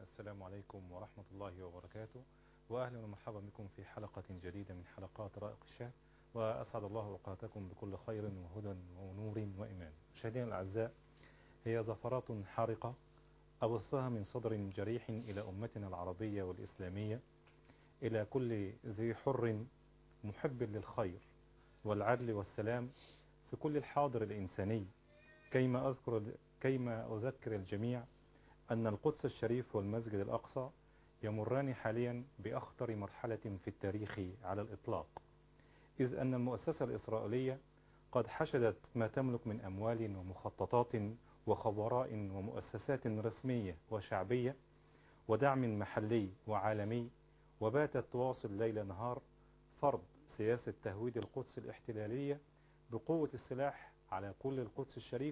السلام عليكم ورحمة الله وبركاته وأهلا ومرحبا بكم في حلقة جديدة من حلقات رائق الشام وأسعد الله أوقاتكم بكل خير وهدى ونور وإيمان مشاهدينا الأعزاء هي زفرات حارقة أبثها من صدر جريح إلى أمتنا العربية والإسلامية إلى كل ذي حر محب للخير والعدل والسلام في كل الحاضر الإنساني كيما أذكر كيما أذكر الجميع أن القدس الشريف والمسجد الأقصى يمران حاليا بأخطر مرحلة في التاريخ على الإطلاق إذ أن المؤسسة الإسرائيلية قد حشدت ما تملك من أموال ومخططات وخبراء ومؤسسات رسمية وشعبية ودعم محلي وعالمي وباتت تواصل ليل نهار فرض سياسة تهويد القدس الاحتلالية بقوة السلاح على كل القدس الشريف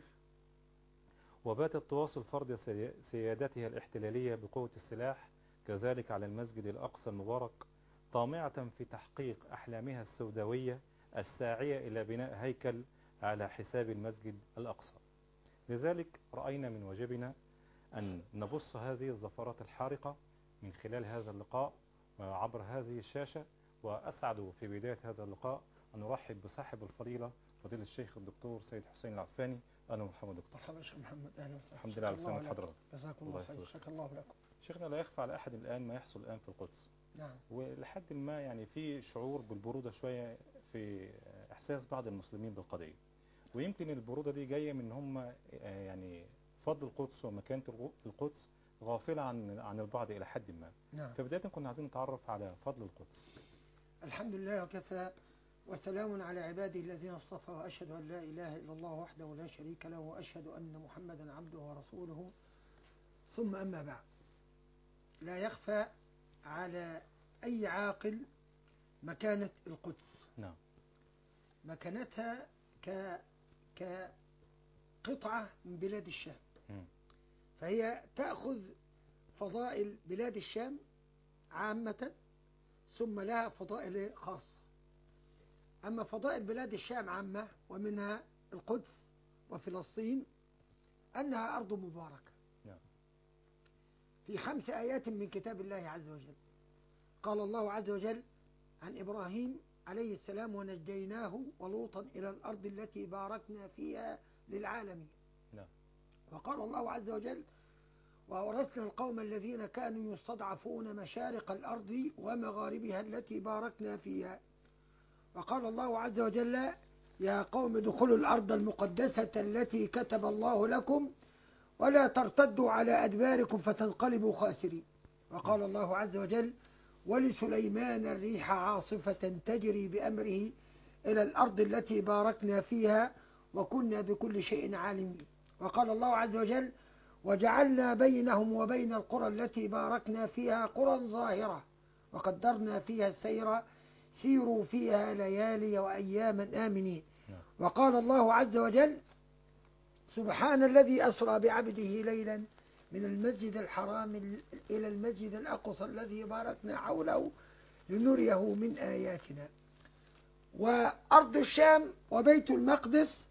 وباتت تواصل فرض سيادتها الاحتلالية بقوة السلاح كذلك على المسجد الأقصى المبارك طامعة في تحقيق أحلامها السوداوية الساعية إلى بناء هيكل على حساب المسجد الأقصى لذلك رأينا من واجبنا أن نبص هذه الزفرات الحارقة من خلال هذا اللقاء وعبر هذه الشاشة وأسعد في بداية هذا اللقاء أن نرحب بصاحب الفضيلة فضيلة الشيخ الدكتور سيد حسين العفاني أهلا ومرحبا دكتور مرحبا شيخ محمد أهلا وسهلا الحمد لله على سلامة حضرتك جزاكم الله خير شكر الله لكم شيخنا لا يخفى على أحد الآن ما يحصل الآن في القدس نعم ولحد ما يعني في شعور بالبرودة شوية في إحساس بعض المسلمين بالقضية ويمكن البرودة دي جاية من هم يعني فضل القدس ومكانة القدس غافلة عن عن البعض إلى حد ما نعم فبداية كنا عايزين نتعرف على فضل القدس الحمد لله وكفى وسلام على عباده الذين اصطفى وأشهد أن لا إله إلا الله وحده لا شريك له وأشهد أن محمدا عبده ورسوله ثم أما بعد لا يخفى على أي عاقل مكانة القدس نعم مكانتها ك كقطعة من بلاد الشام مم. فهي تأخذ فضائل بلاد الشام عامة ثم لها فضائل خاصة أما فضائل بلاد الشام عامة ومنها القدس وفلسطين أنها أرض مباركة نعم. في خمس آيات من كتاب الله عز وجل قال الله عز وجل عن إبراهيم عليه السلام ونجيناه ولوطا إلى الأرض التي باركنا فيها للعالمين نعم. وقال الله عز وجل وأورثنا القوم الذين كانوا يستضعفون مشارق الأرض ومغاربها التي باركنا فيها وقال الله عز وجل يا قوم ادخلوا الأرض المقدسة التي كتب الله لكم ولا ترتدوا على أدباركم فتنقلبوا خاسرين وقال الله عز وجل ولسليمان الريح عاصفة تجري بأمره إلى الأرض التي باركنا فيها وكنا بكل شيء عالمين وقال الله عز وجل وجعلنا بينهم وبين القرى التي باركنا فيها قرى ظاهرة وقدرنا فيها السير سيروا فيها ليالي وأياما آمنين نعم. وقال الله عز وجل سبحان الذي أسرى بعبده ليلا من المسجد الحرام إلى المسجد الأقصى الذي باركنا حوله لنريه من آياتنا وأرض الشام وبيت المقدس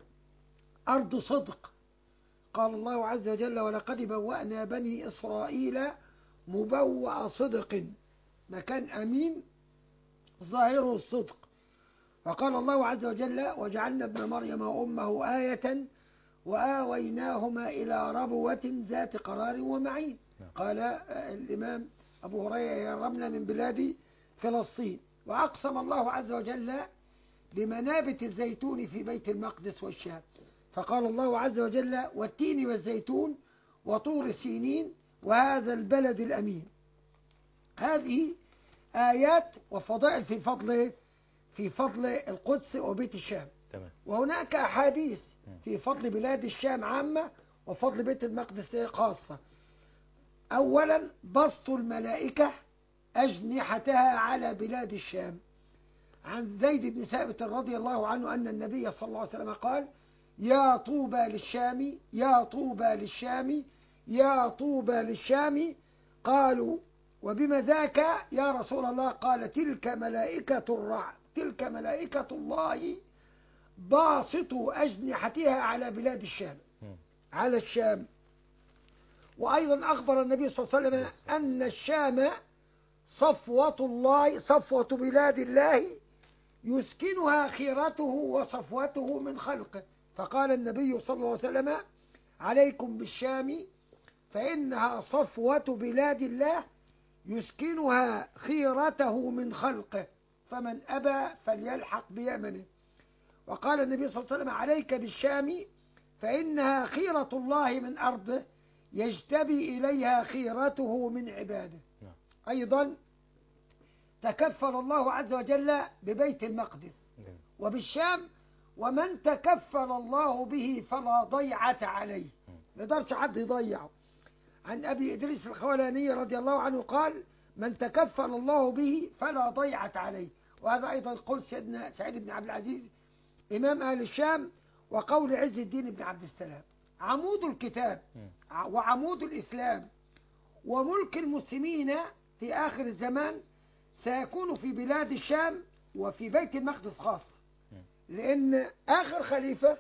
أرض صدق قال الله عز وجل ولقد بوأنا بني إسرائيل مبوأ صدق مكان أمين ظاهره الصدق وقال الله عز وجل وجعلنا ابن مريم وأمه آية وآويناهما إلى ربوة ذات قرار ومعين نعم. قال آه، الإمام أبو هريرة يا رملة من بلاد فلسطين وأقسم الله عز وجل بمنابت الزيتون في بيت المقدس والشام فقال الله عز وجل والتين والزيتون وطور سينين وهذا البلد الأمين هذه آيات وفضائل في فضل في فضل القدس وبيت الشام تمام وهناك أحاديث مم. في فضل بلاد الشام عامة وفضل بيت المقدس خاصة أولا بسط الملائكة أجنحتها على بلاد الشام عن زيد بن ثابت رضي الله عنه أن النبي صلى الله عليه وسلم قال يا طوبى للشام يا طوبى للشام يا طوبى للشام قالوا وبما ذاك يا رسول الله قال تلك ملائكة الرع تلك ملائكة الله باسط أجنحتها على بلاد الشام مم. على الشام وأيضا أخبر النبي صلى الله عليه وسلم أن الشام صفوة الله صفوة بلاد الله يسكنها خيرته وصفوته من خلقه فقال النبي صلى الله عليه وسلم عليكم بالشام فإنها صفوة بلاد الله يسكنها خيرته من خلقه فمن أبى فليلحق بيمنه وقال النبي صلى الله عليه وسلم عليك بالشام فإنها خيرة الله من أرضه يجتبي إليها خيرته من عباده نعم. أيضا تكفل الله عز وجل ببيت المقدس جميل. وبالشام ومن تكفل الله به فلا ضيعة عليه ما يقدرش حد يضيعه عن أبي إدريس الخولاني رضي الله عنه قال من تكفل الله به فلا ضيعة عليه وهذا أيضا قول سيدنا سعيد بن عبد العزيز إمام أهل الشام وقول عز الدين بن عبد السلام عمود الكتاب مم. ع- وعمود الإسلام وملك المسلمين في آخر الزمان سيكون في بلاد الشام وفي بيت المقدس خاص مم. لأن آخر خليفة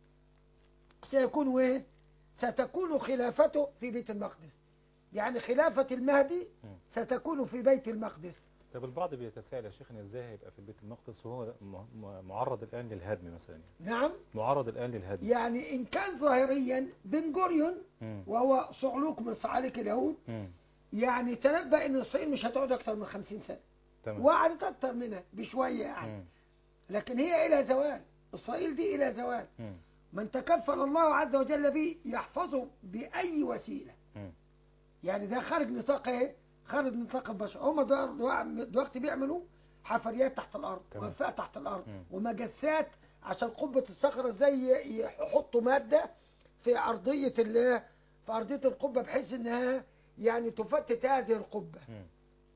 سيكون إيه؟ ستكون خلافته في بيت المقدس يعني خلافة المهدي مم. ستكون في بيت المقدس طب البعض بيتساءل يا شيخنا ازاي هيبقى في البيت المقدس وهو م- م- معرض الآن للهدم مثلا يعني. نعم معرض الآن للهدم يعني إن كان ظاهريا بن جوريون مم. وهو صعلوك من صعاليك اليهود مم. يعني تنبأ إن إسرائيل مش هتقعد أكتر من خمسين سنة تمام وقعدت أكتر منها بشوية يعني مم. لكن هي إلى زوال إسرائيل دي إلى زوال مم. من تكفل الله عز وجل به يحفظه بأي وسيلة مم. يعني ده خارج نطاق ايه خارج نطاق البشر هم دلوقتي دلوقتي بيعملوا حفريات تحت الارض تمام. وانفاق تحت الارض مم. ومجسات عشان قبة الصخرة ازاي يحطوا مادة في ارضية ال في ارضية القبة بحيث انها يعني تفتت هذه القبة مم.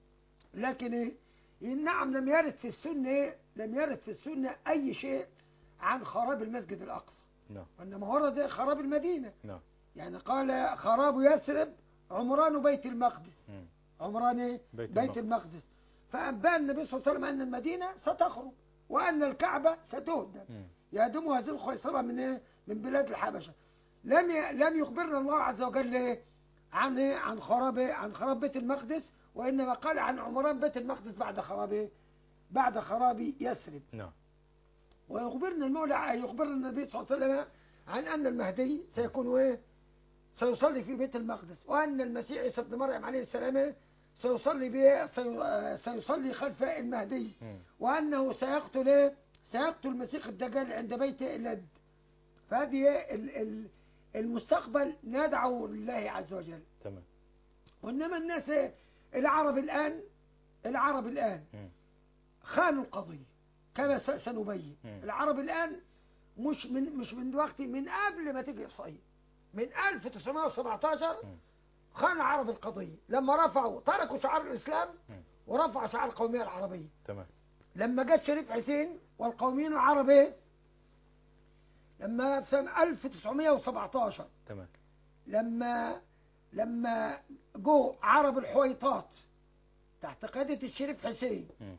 لكن ايه إيه نعم لم يرد في السنة إيه؟ لم يرد في السنة اي شيء عن خراب المسجد الاقصى نعم وانما ورد خراب المدينة نعم يعني قال خراب يثرب عمران بيت المقدس مم. عمران إيه؟ بيت بيت, المقدس. المقدس فأنبأ النبي صلى الله عليه وسلم أن المدينة ستخرب وأن الكعبة ستهدم مم. يهدم هذه الخيصرة من إيه؟ من بلاد الحبشة لم ي... لم يخبرنا الله عز وجل إيه؟ عن إيه؟ عن خراب إيه؟ عن خراب بيت المقدس وإنما قال عن عمران بيت المقدس بعد خراب إيه؟ بعد خراب يثرب نعم ويخبرنا المولى يخبرنا النبي صلى الله عليه وسلم عن أن المهدي سيكون إيه؟ سيصلي في بيت المقدس وأن المسيح عيسى ابن مريم عليه السلام إيه؟ سيصلي به سي- آه، سيصلي خلف المهدي مم. وأنه سيقتل إيه؟ سيقتل المسيح الدجال عند بيت لد فهذه ال- ال- المستقبل ندعو لله عز وجل تمام وإنما الناس إيه؟ العرب الآن العرب الآن مم. خانوا القضية كما س- سنبين مم. العرب الآن مش من مش من دلوقتي من قبل ما تيجي إسرائيل من 1917 مم. خان العرب القضية لما رفعوا تركوا شعار الإسلام مم. ورفعوا شعار القومية العربية تمام لما جت شريف حسين والقوميين العرب إيه؟ لما في سنة 1917 تمام لما لما جو عرب الحويطات تحت قيادة الشريف حسين مم.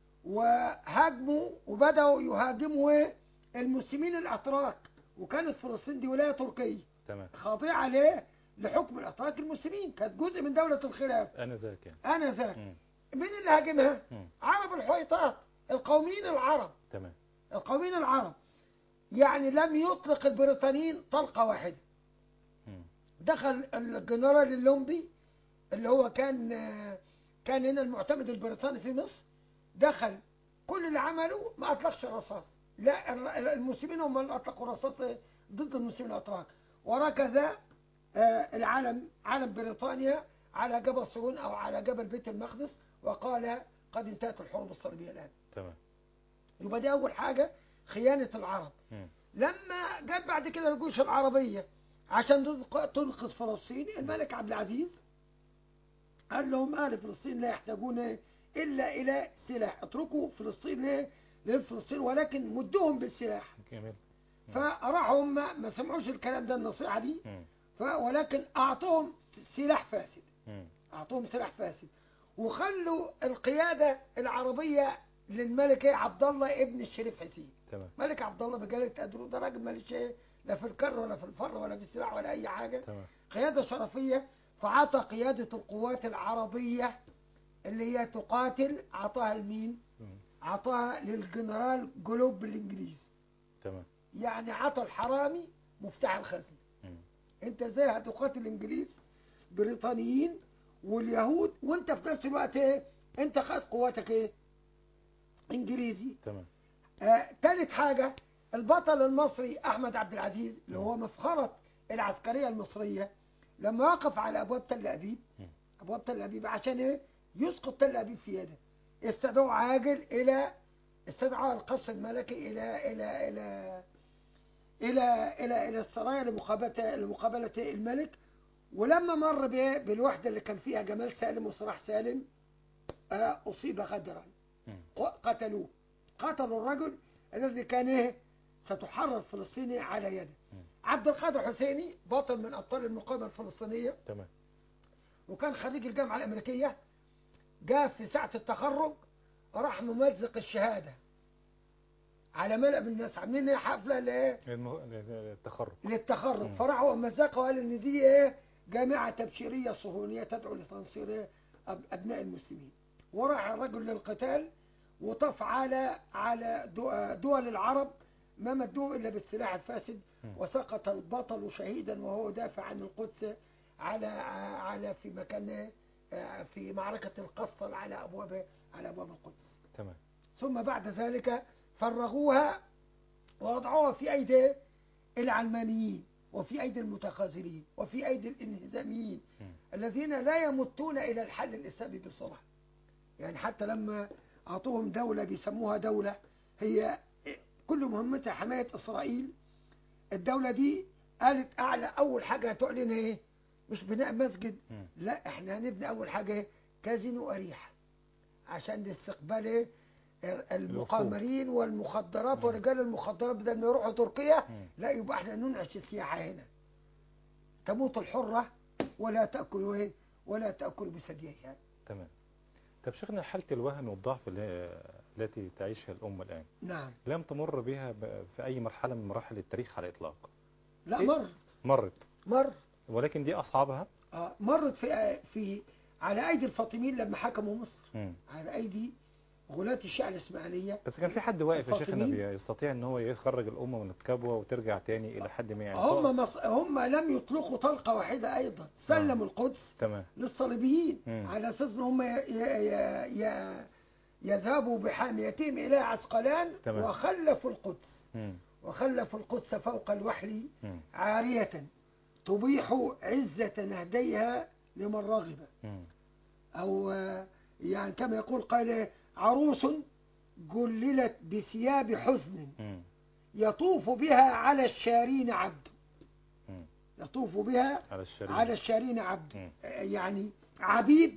وهاجموا وبدأوا يهاجموا إيه؟ المسلمين الأتراك وكانت فلسطين دي ولاية تركية تمام خاضعة ليه؟ لحكم الأتراك المسلمين كانت جزء من دولة الخلاف أنا ذاك يعني أنا ذاك مم. مين اللي هاجمها؟ مم. عرب الحويطات القوميين العرب تمام القوميين العرب يعني لم يطلق البريطانيين طلقة واحدة مم. دخل الجنرال اللومبي اللي هو كان كان هنا المعتمد البريطاني في مصر دخل كل اللي عمله ما اطلقش الرصاص لا ال- المسلمين هم اللي اطلقوا الرصاص ضد المسلمين الاتراك وركز آه، العلم علم بريطانيا على جبل صهيون او على جبل بيت المقدس وقال قد انتهت الحروب الصليبيه الان تمام يبقى دي اول حاجه خيانه العرب مم. لما جت بعد كده الجيوش العربية عشان تنق- تنقذ فلسطين الملك عبد العزيز قال لهم أهل فلسطين لا يحتاجون إلا إلى سلاح اتركوا فلسطين ليه؟ للفلسطين ولكن مدوهم بالسلاح جميل فراحوا هم ما سمعوش الكلام ده النصيحة دي مم. ف ولكن أعطوهم سلاح فاسد مم. أعطوهم سلاح فاسد وخلوا القيادة العربية للملك إيه؟ عبد الله ابن الشريف حسين تمام ملك عبد الله بجلالة قدره ده راجل ماليش ايه لا في الكر ولا في الفر ولا في السلاح ولا اي حاجه تمام قيادة شرفية فعطى قيادة القوات العربية اللي هي تقاتل عطاها لمين؟ مم. عطاها للجنرال جلوب الإنجليزي تمام يعني عطى الحرامي مفتاح الخزنة مم. انت ازاي هتقاتل الانجليز بريطانيين واليهود وانت في نفس الوقت ايه انت خد قواتك ايه انجليزي تمام آه، تالت حاجة البطل المصري أحمد عبد العزيز اللي هو مفخرة العسكرية المصرية لما وقف على أبواب تل أبيب مم. أبواب تل أبيب عشان إيه يسقط تل أبيب في يده استدعوا عاجل إلى استدعى القصر الملكي إلى إلى إلى إلى إلى إلى السرايا لمقابلة لمقابلة الملك ولما مر بإيه؟ بالوحدة اللي كان فيها جمال سالم وصلاح سالم آه، أصيب غدرا مم. قتلوه قتلوا الرجل الذي كان ايه ستحرر فلسطين على يده مم. عبد القادر حسيني بطل من ابطال المقاومه الفلسطينيه تمام وكان خريج الجامعه الامريكيه جاء في ساعه التخرج راح ممزق الشهاده على ملأ من الناس عاملين ايه حفله لايه المه... التخرج للتخرج مم. فراح هو مزقه وقال ان دي ايه جامعه تبشيريه صهيونيه تدعو لتنصير إيه؟ أب- ابناء المسلمين وراح الرجل للقتال وطف على على دو- دول العرب ما مدوه الا بالسلاح الفاسد مم. وسقط البطل شهيدا وهو دافع عن القدس على على في مكان آه، في معركه القسطل على ابواب على ابواب القدس تمام ثم بعد ذلك فرغوها ووضعوها في أيدي العلمانيين وفي أيدي المتخاذلين وفي أيدي الانهزاميين مم. الذين لا يمتون إلى الحل الإسلامي بسرعة يعني حتى لما أعطوهم دولة بيسموها دولة هي كل مهمتها حماية إسرائيل الدولة دي قالت أعلى أول حاجة هتعلن إيه مش بناء مسجد مم. لا احنا هنبني أول حاجة إيه؟ كازينو أريحة عشان لاستقبال إيه؟ المقامرين والمخدرات مم. ورجال المخدرات بدل ما يروحوا تركيا مم. لا يبقى احنا ننعش السياحة هنا تموت الحرة ولا تأكل ايه ولا تأكل بثدييها تمام طب شيخنا حالة الوهن والضعف اللي... التي تعيشها الأمة الآن نعم لم تمر بها ب... في أي مرحلة من مراحل التاريخ على الإطلاق لا إيه؟ مر مرت مر ولكن دي أصعبها آه مرت في آه في على أيدي الفاطميين لما حكموا مصر مم. على أيدي غلاة الشيعة الإسماعيلية بس كان في حد واقف يا شيخنا الفاطميين. بيستطيع ان هو يخرج الامه من الكبوه وترجع تاني الى حد ما يعني هم مص... هم لم يطلقوا طلقة واحدة أيضا سلموا القدس تمام للصليبيين مم. على اساس ان هم ي... ي... ي... يذهبوا بحاميتهم الى عسقلان تمام. وخلفوا القدس مم. وخلفوا القدس فوق الوحل مم. عارية تبيح عزة نهديها لمن رغب مم. او آه، يعني كما يقول قال عروس جللت بثياب حزن مم. يطوف بها على الشارين عبد مم. يطوف بها على الشريك على الشارين عبد مم. يعني عبيد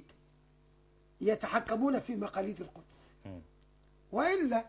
يتحكمون في مقاليد القدس مم. وإلا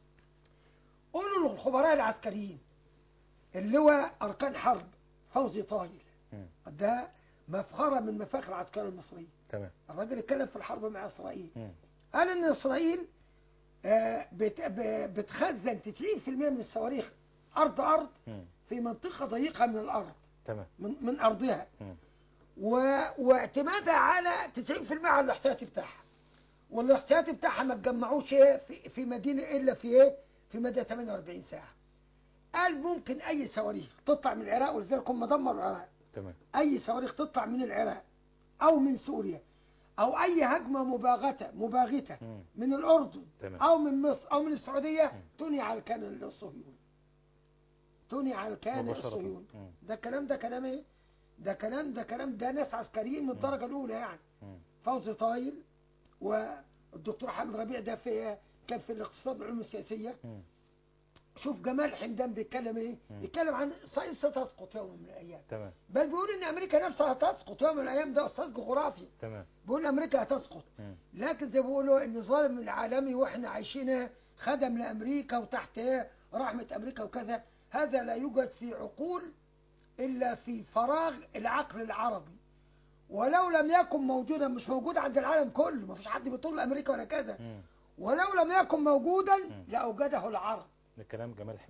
قولوا للخبراء العسكريين اللواء أركان حرب فوزي طايل مم. ده مفخرة من مفاخر العسكرية المصرية تمام الراجل اتكلم في الحرب مع إسرائيل مم. قال إن إسرائيل آه، بت- ب- بتخزن 90% من الصواريخ أرض أرض مم. في منطقة ضيقة من الأرض تمام من, من أرضها مم. و... واعتمادها على 90% على الاحتياطي بتاعها والاحتياطي بتاعها ما تجمعوش إيه في, في مدينة إلا في إيه في مدى 48 ساعة قال ممكن أي صواريخ تطلع من العراق ولذلك هم دمروا العراق تمام أي صواريخ تطلع من العراق أو من سوريا أو أي هجمة مباغتة مباغتة مم. من الأردن تمام. أو من مصر أو من السعودية مم. تنهي على الكيان الصهيوني تنهي على الكيان مباشرة. الصهيوني مم. ده كلام ده كلام ايه ده كلام ده كلام ده ناس عسكريين من الدرجة الأولى يعني مم. فوزي طايل والدكتور حامد ربيع ده في كان في الاقتصاد والعلوم السياسية مم. شوف جمال حمدان بيتكلم ايه مم. بيتكلم عن إسرائيل ستسقط يوم من الأيام تمام بل بيقول إن أمريكا نفسها هتسقط يوم من الأيام ده أستاذ جغرافي تمام بيقول أمريكا هتسقط مم. لكن زي ما بيقولوا النظام العالمي واحنا عايشين خدم لامريكا وتحت إيه رحمه امريكا وكذا هذا لا يوجد في عقول الا في فراغ العقل العربي ولو لم يكن موجودا مش موجود عند العالم كله ما فيش حد بيطول امريكا ولا كذا مم. ولو لم يكن موجودا مم. لاوجده العرب ده كلام جمال حمدان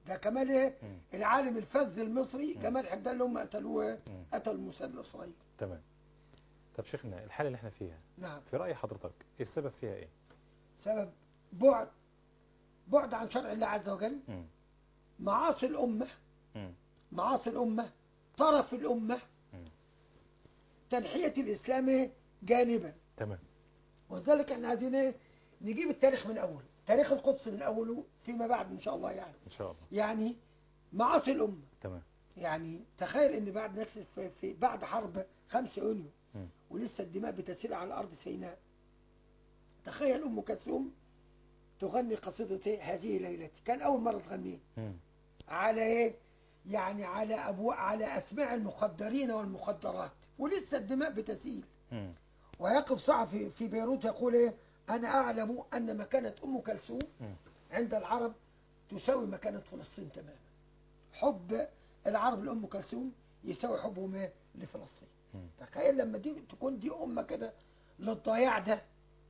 ده كمان ايه مم. العالم الفذ المصري مم. جمال حمدان اللي هم قتلوه مم. قتلوا موسى الاسرائيلي تمام طب شيخنا الحالة اللي احنا فيها نعم في رأي حضرتك ايه السبب فيها ايه سبب بعد بعد عن شرع الله عز وجل مم. معاصي الامه مم. معاصي الامه طرف الامه مم. تنحيه الاسلام جانبا تمام ولذلك احنا عايزين ايه نجيب التاريخ من اوله تاريخ القدس من اوله فيما بعد ان شاء الله يعني ان شاء الله يعني معاصي الامه تمام يعني تخيل ان بعد نكسة في, في بعد حرب 5 يونيو مم. ولسه الدماء بتسيل على ارض سيناء تخيل ام كلثوم تغني قصيدة إيه؟ هذه ليلتي كان اول مرة تغنيها مم. على ايه يعني على أبو على اسماع المخدرين والمخدرات ولسه الدماء بتسيل مم. ويقف صحفي في بيروت يقول ايه انا اعلم ان مكانة ام كلثوم مم. عند العرب تساوي مكانة فلسطين تماما حب العرب لأم كلثوم يساوي حبهم إيه؟ لفلسطين مم. تخيل لما دي تكون دي أمة كده للضياع ده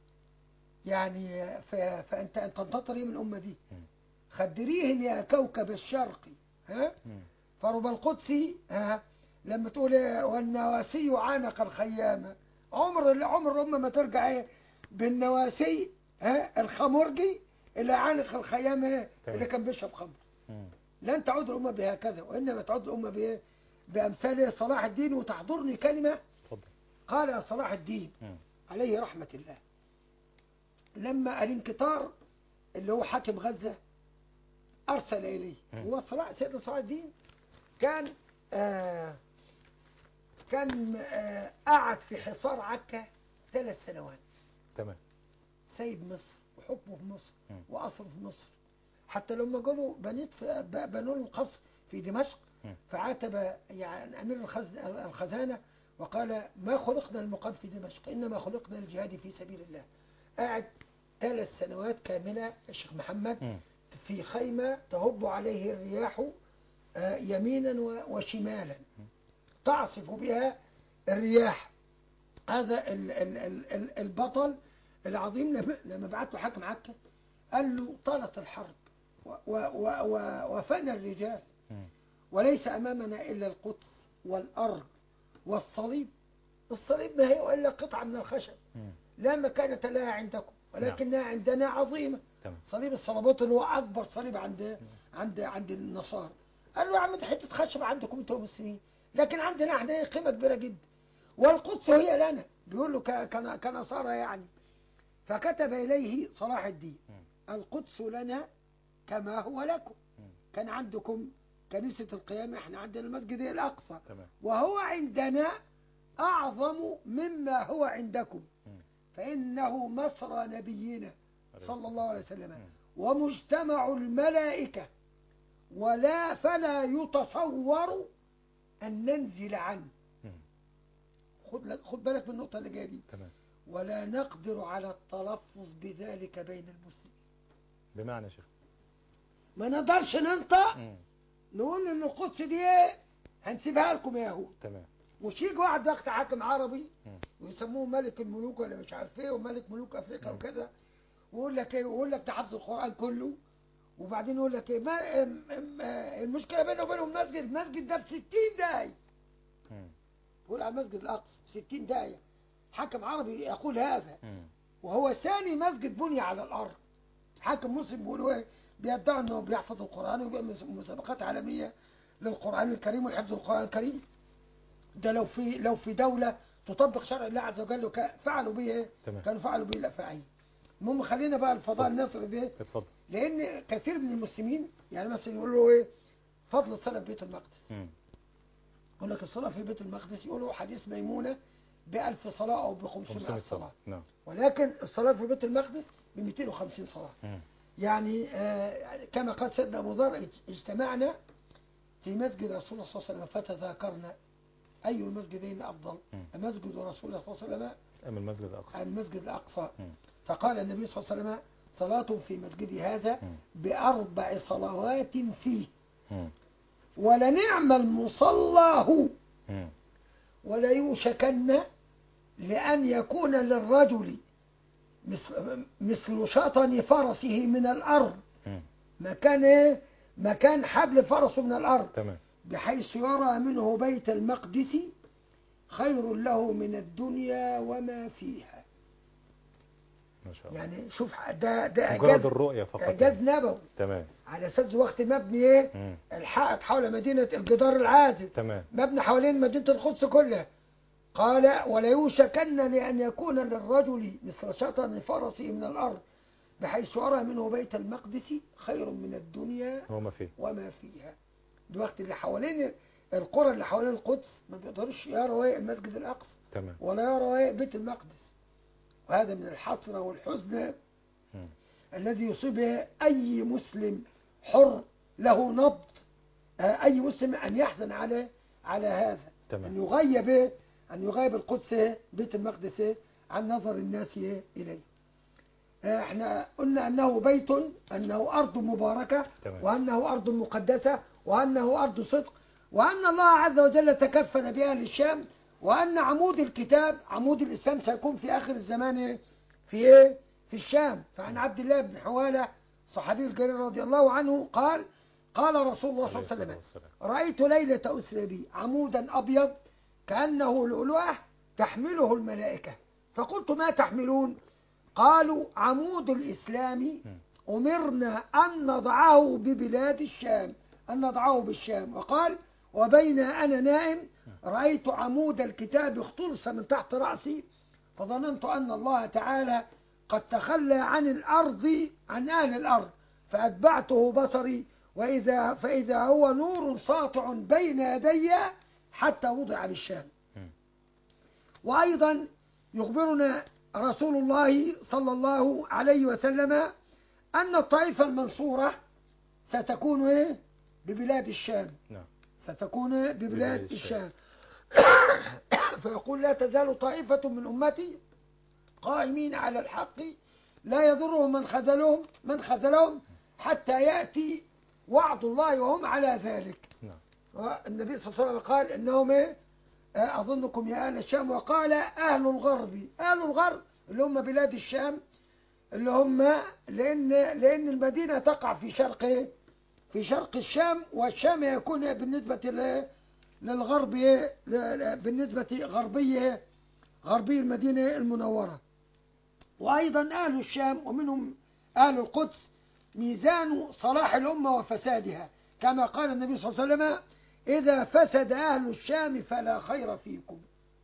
يعني ف- فأنت أنت تنتظر إيه من الأمة دي مم. خدريهم يا كوكب الشرق ها مم. فرب القدسي ها لما تقول إيه؟ والنواسي عانق الخيامة عمر عمر الأمة ما ترجع إيه بالنواسي ها الخمرجي اللي عانق الخيامة إيه؟ تمام. اللي كان بيشرب خمر مم. لن تعود الأمة بهكذا وإنما تعود الأمة بإيه؟ بأمثال صلاح الدين وتحضرني كلمة اتفضل قال صلاح الدين مم. عليه رحمة الله لما الانكتار اللي هو حاكم غزة أرسل إليه مم. هو صلاح سيدنا صلاح الدين كان آه كان آه قعد في حصار عكا ثلاث سنوات تمام سيد مصر وحكمه في مصر مم. وأصله في مصر حتى لما قالوا بنيت في ب- بنوا له قصر في دمشق مم. فعاتب يعني أمير الخز- الخزانة وقال ما خلقنا المقام في دمشق إنما خلقنا للجهاد في سبيل الله قاعد ثلاث سنوات كاملة الشيخ محمد مم. في خيمة تهب عليه الرياح آه، يمينا و- وشمالا تعصف بها الرياح هذا ال ال ال ال البطل العظيم لما, لما بعت له حاكم عكا قال له طالت الحرب و- و- و- و- وفنى الرجال مم. وليس أمامنا إلا القدس والأرض والصليب الصليب ما هي إلا قطعة من الخشب مم. لا مكانة لها عندكم ولكنها عندنا عظيمة تمام صليب الصليبات اللي هو أكبر صليب عند عند عند النصارى قال له يا عم دي حتة خشب عندكم أنتم المسلمين لكن عندنا احنا قيمة كبيرة جدا والقدس هي لنا بيقول له ك- كن- كنصارى يعني فكتب إليه صلاح الدين مم. القدس لنا كما هو لكم مم. كان عندكم كنيسة القيامة احنا عندنا المسجد الأقصى تمام وهو عندنا أعظم مما هو عندكم مم. فإنه مصر نبينا عليه صلى الصلاة الله عليه والسلام. وسلم مم. ومجتمع الملائكة ولا فلا يتصور أن ننزل عنه مم. خد, لك خد بالك من النقطة اللي جاية دي تمام ولا نقدر على التلفظ بذلك بين المسلمين بمعنى يا شيخ ما نقدرش ننطق مم. نقول ان القدس دي ايه هنسيبها لكم يا يهود تمام مش يجي واحد وقت حاكم عربي مم. ويسموه ملك الملوك ولا مش عارف ايه وملك ملوك افريقيا مم. وكذا ويقول لك ايه ويقول لك ده حفظ القران كله وبعدين يقول لك ايه ما ام- ام- آه، المشكله بينه وبينهم مسجد المسجد ده في 60 داهيه مم. يقول على المسجد الاقصى 60 داهيه حاكم عربي يقول هذا مم. وهو ثاني مسجد بني على الارض حاكم مسلم بيقولوا ايه بيدعوا انه بيحفظ القران وبيعمل مسابقات عالميه للقران الكريم والحفظ القران الكريم ده لو في لو في دوله تطبق شرع الله عز وجل وكا- فعلوا به ايه تمام كانوا فعلوا به الافاعيل المهم خلينا بقى الفضاء النصر ده اتفضل لان كثير من المسلمين يعني مثلا يقولوا ايه فضل الصلاه في بيت المقدس مم. يقول لك الصلاه في بيت المقدس يقولوا حديث ميمونه بألف صلاة أو ب 500 500 صلاة صلاة نعم ولكن الصلاة في بيت المقدس ب 250 صلاة مم. يعني آه، كما قال سيدنا أبو ذر اج- اجتمعنا في مسجد رسول الله صلى الله عليه وسلم فتذاكرنا أي المسجدين أفضل مم. مسجد رسول الله صلى الله عليه وسلم أم المسجد الأقصى المسجد الأقصى مم. فقال النبي صلى الله عليه وسلم صلاة في مسجدي هذا مم. بأربع صلوات فيه مم. ولنعم المصلى هو مم. وليوشكن لأن يكون للرجل مثل, مثل شطن فرسه من الأرض مم. مكان إيه؟ مكان حبل فرسه من الأرض تمام بحيث يرى منه بيت المقدس خير له من الدنيا وما فيها ما شاء الله يعني شوف ده ده مجرد إعجاز الرؤية فقط إعجاز نبوي تمام على أساس وقت مبني إيه مم. الحائط حول مدينة الجدار العازل تمام مبني حوالين مدينة القدس كلها قال وليوشكن لأن يكون للرجل مثل شطن فرسه من الأرض بحيث يرى منه بيت المقدس خير من الدنيا هو ما فيه وما فيها الوقت اللي حوالين القرى اللي حوالين القدس ما بيقدرش يروا إيه المسجد الأقصى تمام ولا يروا إيه بيت المقدس وهذا من الحسرة والحزن مم. الذي يصيب أي مسلم حر له نبض آه، أي مسلم أن يحزن على على هذا أن تمام يغيب إيه؟ أن يغيب القدس إيه؟ بيت المقدس إيه؟ عن نظر الناس إيه؟ إليه آه، احنا قلنا أنه بيت أنه أرض مباركة تمام. وأنه أرض مقدسة وأنه أرض صدق وأن الله عز وجل تكفل بأهل الشام وأن عمود الكتاب عمود الإسلام سيكون في آخر الزمان إيه؟ في إيه؟ في الشام فعن عبد الله بن حوالة صحابي الجليل رضي الله عنه قال قال رسول الله صلى عليه الله عليه الصلاة وسلم والسلام رأيت ليلة أسرى بي عمودا أبيض كأنه لؤلؤة تحمله الملائكة فقلت ما تحملون قالوا عمود الإسلام أمرنا أن نضعه ببلاد الشام أن نضعه بالشام وقال وبين أنا نائم رأيت عمود الكتاب اختلس من تحت رأسي فظننت أن الله تعالى قد تخلى عن الأرض عن أهل الأرض فأتبعته بصري وإذا فإذا هو نور ساطع بين يدي حتى وضع بالشام مم. وأيضا يخبرنا رسول الله صلى الله عليه وسلم أن الطائفة المنصورة ستكون إيه؟ ببلاد الشام نعم ستكون ببلاد ببلاد الشام الشام. فيقول لا تزال طائفة من أمتي قائمين على الحق لا يضرهم من خذلهم من خذلهم حتى يأتي وعد الله وهم على ذلك نعم والنبي صلى الله عليه وسلم قال إنهم إيه؟ آه، أظنكم يا أهل الشام وقال أهل الغرب أهل الغرب اللي هم بلاد الشام اللي هم لأن لأن المدينة تقع في شرق إيه؟ في شرق الشام والشام يكون بالنسبة ل- للغرب إيه؟ ل- ل- بالنسبة غربية غربي المدينة المنورة وأيضا أهل الشام ومنهم أهل القدس ميزان صلاح الأمة وفسادها كما قال النبي صلى الله عليه وسلم إذا فسد أهل الشام فلا خير فيكم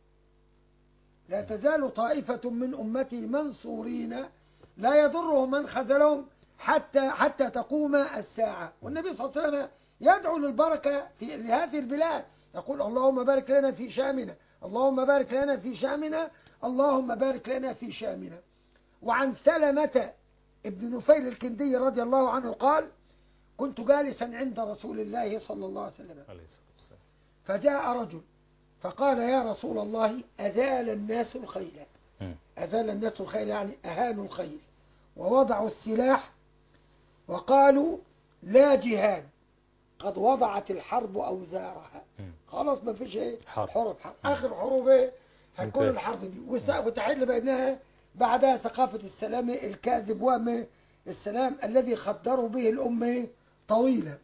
لا تزال طائفة من أمتي منصورين لا يضرهم من خذلهم حتى حتى تقوم الساعة والنبي صلى الله عليه وسلم يدعو للبركة في لهذه البلاد يقول اللهم بارك لنا في شامنا اللهم بارك لنا في شامنا اللهم بارك لنا في شامنا وعن سلمة ابن نفيل الكندي رضي الله عنه قال كنت جالسا عند رسول الله صلى الله عليه وسلم عليه الصلاة والسلام فجاء رجل فقال يا رسول الله أزال الناس الخيل مم. أزال الناس الخيل يعني أهانوا الخيل ووضعوا السلاح وقالوا لا جهاد قد وضعت الحرب أوزارها مم. خلاص ما فيش ايه حرب. حروب حرب آخر حروب ايه هتكون انتهت. الحرب دي وس- وتحل بينها بعدها ثقافة السلام الكاذب وما السلام الذي خدروا به الأمة طويلة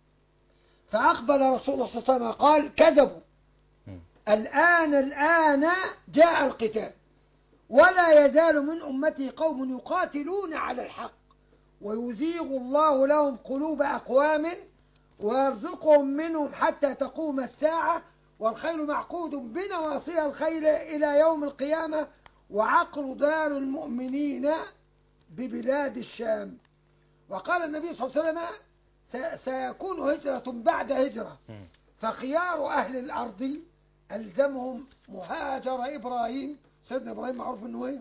فأقبل رسول الله صلى الله عليه وسلم قال كذبوا مم. الآن الآن جاء القتال ولا يزال من أمتي قوم يقاتلون على الحق ويزيغ الله لهم قلوب أقوام ويرزقهم منهم حتى تقوم الساعة والخيل معقود بنواصيها الخيل إلى يوم القيامة وعقل دار المؤمنين ببلاد الشام وقال النبي صلى الله عليه وسلم س- سيكون هجرة بعد هجرة مم. فخيار أهل الأرض ألزمهم مهاجر إبراهيم سيدنا إبراهيم معروف أنه إيه؟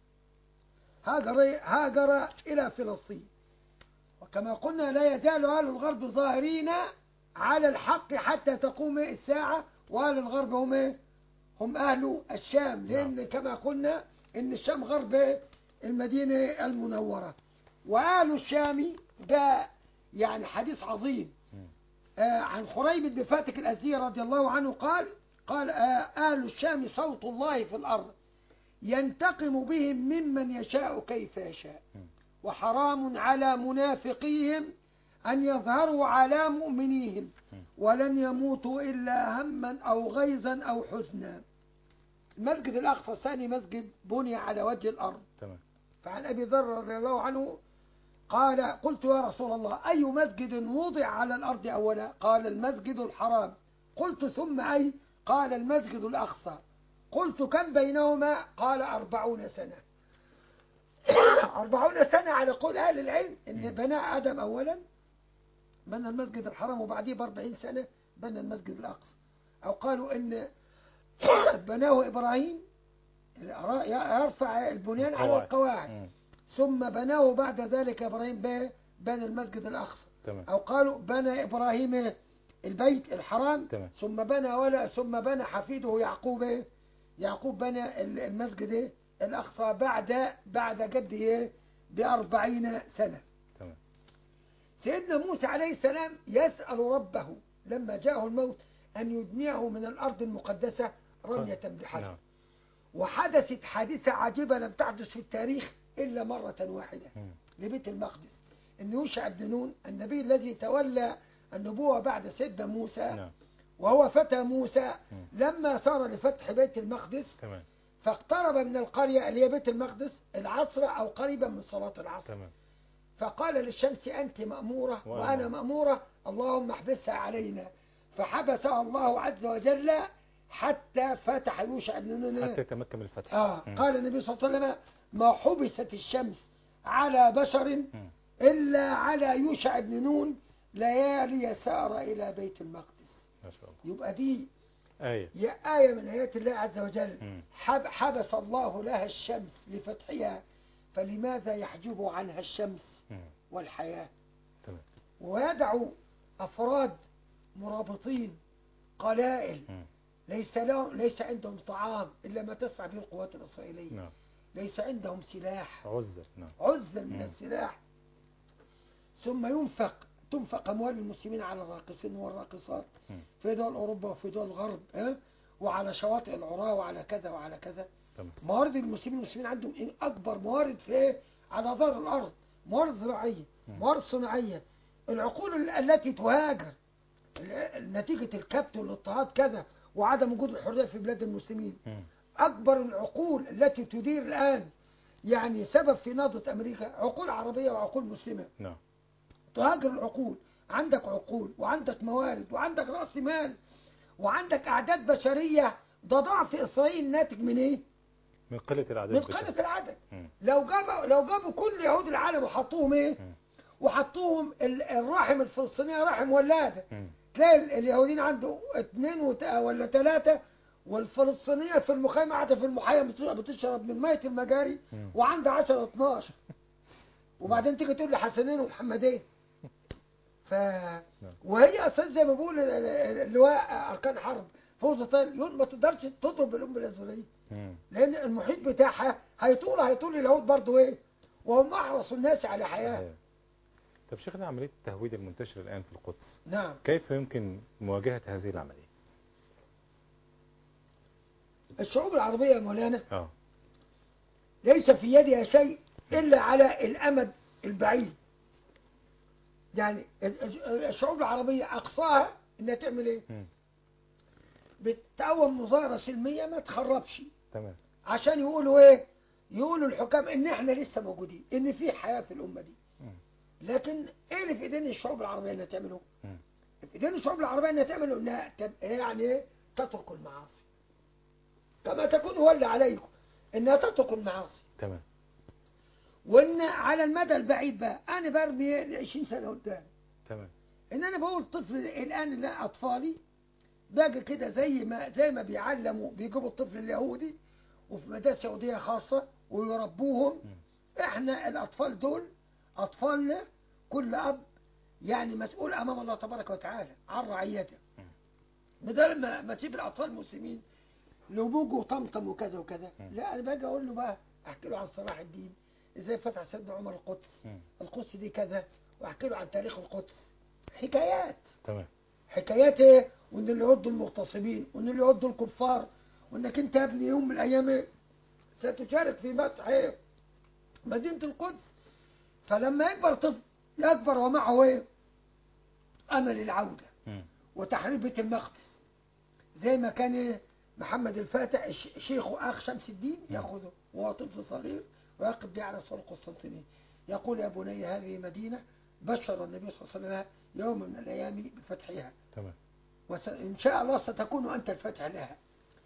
هاجر هاجر إلى فلسطين وكما قلنا لا يزال أهل الغرب ظاهرين على الحق حتى تقوم الساعة وأهل الغرب هم إيه؟ هم أهل الشام لأن كما قلنا إن الشام غرب المدينة المنورة وأهل الشام ده يعني حديث عظيم مم. آه، عن خريب بن فاتك الأزدي رضي الله عنه قال قال آه، أهل الشام صوت الله في الأرض ينتقم بهم ممن يشاء كيف يشاء مم. وحرام على منافقيهم أن يظهروا على مؤمنيهم ولن يموتوا إلا هما أو غيظا أو حزنا المسجد الأقصى ثاني مسجد بني على وجه الأرض تمام فعن أبي ذر رضي الله عنه قال قلت يا رسول الله أي مسجد وضع على الأرض أولا قال المسجد الحرام قلت ثم أي قال المسجد الأقصى قلت كم بينهما قال أربعون سنة أربعون سنة على قول أهل العلم إن بناء آدم أولا بنى المسجد الحرام وبعديه بأربعين سنة بنى المسجد الأقصى أو قالوا إن بناه إبراهيم يرفع البنيان على القواعد مم. ثم بناه بعد ذلك إبراهيم ب- بنى المسجد الأقصى تمام أو قالوا بنى إبراهيم البيت الحرام تمام. ثم بنى ولا ثم بنى حفيده يعقوب يعقوب بنى ال- المسجد الأقصى بعد بعد جده بأربعين سنة تمام سيدنا موسى عليه السلام يسأل ربه لما جاءه الموت أن يدنيه من الأرض المقدسة رمية بحجر نعم وحدثت حادثة عجيبة لم تحدث في التاريخ إلا مرة واحدة مم. لبيت المقدس أن يوشع بن نون النبي الذي تولى النبوة بعد سيدنا موسى نعم وهو فتى موسى مم. لما صار لفتح بيت المقدس تمام فاقترب من القرية اللي هي بيت المقدس العصر أو قريبا من صلاة العصر تمام فقال للشمس أنت مأمورة وأنا وأنا مأمورة اللهم احبسها علينا فحبسها الله عز وجل حتى فتح يوشع بن نون حتى يتمكن من الفتح آه مم. قال النبي صلى الله عليه وسلم ما حبست الشمس على بشر مم. إلا على يوشع بن نون ليالي سار إلى بيت المقدس ما شاء الله يبقى دي آية هي آية من آيات الله عز وجل مم. حب حبس الله لها الشمس لفتحها فلماذا يحجب عنها الشمس مم. والحياة تمام ويدع أفراد مرابطين قلائل مم. ليس لهم ليس عندهم طعام إلا ما تسمع به القوات الإسرائيلية نعم ليس عندهم سلاح عزة نعم عزا من مم. السلاح ثم ينفق تنفق أموال المسلمين على الراقصين والراقصات مم. في دول أوروبا وفي دول الغرب ها؟ وعلى شواطئ العراة وعلى كذا وعلى كذا تمام موارد المسلمين المسلمين عندهم إيه؟ أكبر موارد في إيه؟ على ظهر الأرض موارد زراعية مم. موارد صناعية العقول ال- التي تهاجر ال- نتيجة الكبت والاضطهاد كذا وعدم وجود الحرية في بلاد المسلمين مم. أكبر العقول التي تدير الآن يعني سبب في نهضة أمريكا عقول عربية وعقول مسلمة نعم تهاجر العقول عندك عقول وعندك موارد وعندك رأس مال وعندك أعداد بشرية ده ضعف إسرائيل ناتج من إيه؟ من قلة الأعداد من البشرية. قلة العدد مم. لو جابوا لو جابوا كل يهود العالم وحطوهم إيه؟ مم. وحطوهم ال- الرحم الفلسطينية رحم ولادة مم. تلاقي ال- اليهوديين عنده اثنين وت- ولا ثلاثة والفلسطينية في المخيم قاعدة في المحيم بت- بتشرب من مية المجاري مم. وعندها 10 12 وبعدين تيجي تقول لي حسنين ومحمدين ف وهي اساس زي ما بقول ال- ال- اللواء اركان حرب فوز طيب يقول ما تقدرش تضرب الام الاسرائيليه مم. لان المحيط بتاعها هيطول هيطول اليهود برضه ايه وهم احرص الناس على حياه صحيح. طب شيخنا عملية التهويد المنتشرة الآن في القدس نعم كيف يمكن مواجهة هذه العملية؟ الشعوب العربيه يا مولانا اه ليس في يدها شيء إلا على الأمد البعيد يعني ال- ال- الشعوب العربية أقصاها إنها تعمل إيه مم. بتقوم مظاهرة سلمية ما تخربش تمام عشان يقولوا إيه يقولوا الحكام إن إحنا لسه موجودين إن في حياة في الأمة دي مم. لكن إيه اللي في إيدين الشعوب العربية إنها تعمله مم. في إيدين الشعوب العربية إنها تعمله إنها تب- يعني إيه تترك المعاصي كما تكون ولى عليكم إنها تترك المعاصي تمام وان على المدى البعيد بقى انا برمي 20 سنه قدام تمام ان انا بقول طفل الان اللي اطفالي باجي كده زي ما زي ما بيعلموا بيجيبوا الطفل اليهودي وفي مدارس يهوديه خاصه ويربوهم احنا الاطفال دول اطفالنا كل اب يعني مسؤول امام الله تبارك وتعالى عن رعيته بدل ما ما تسيب الاطفال المسلمين لبوج وطمطم وكذا وكذا لا انا باجي اقول له بقى احكي له عن صلاح الدين ازاي فتح سيدنا عمر القدس مم. القدس دي كذا واحكي له عن تاريخ القدس حكايات تمام حكايات ايه وان اللي يودوا المغتصبين وان اللي يودوا الكفار وانك انت يا ابني يوم من الايام إيه؟ ستشارك في مسح إيه؟ مدينه القدس فلما يكبر طفل يكبر ومعه ايه أمل العودة مم. وتحرير بيت المقدس زي ما كان محمد الفاتح الش- شيخه أخ شمس الدين يأخذه وهو طفل صغير ويقف به على سور القسطنطينية يقول يا بني هذه مدينة بشر النبي صلى الله عليه وسلم يوم من الأيام بفتحها تمام وإن شاء الله ستكون أنت الفتح لها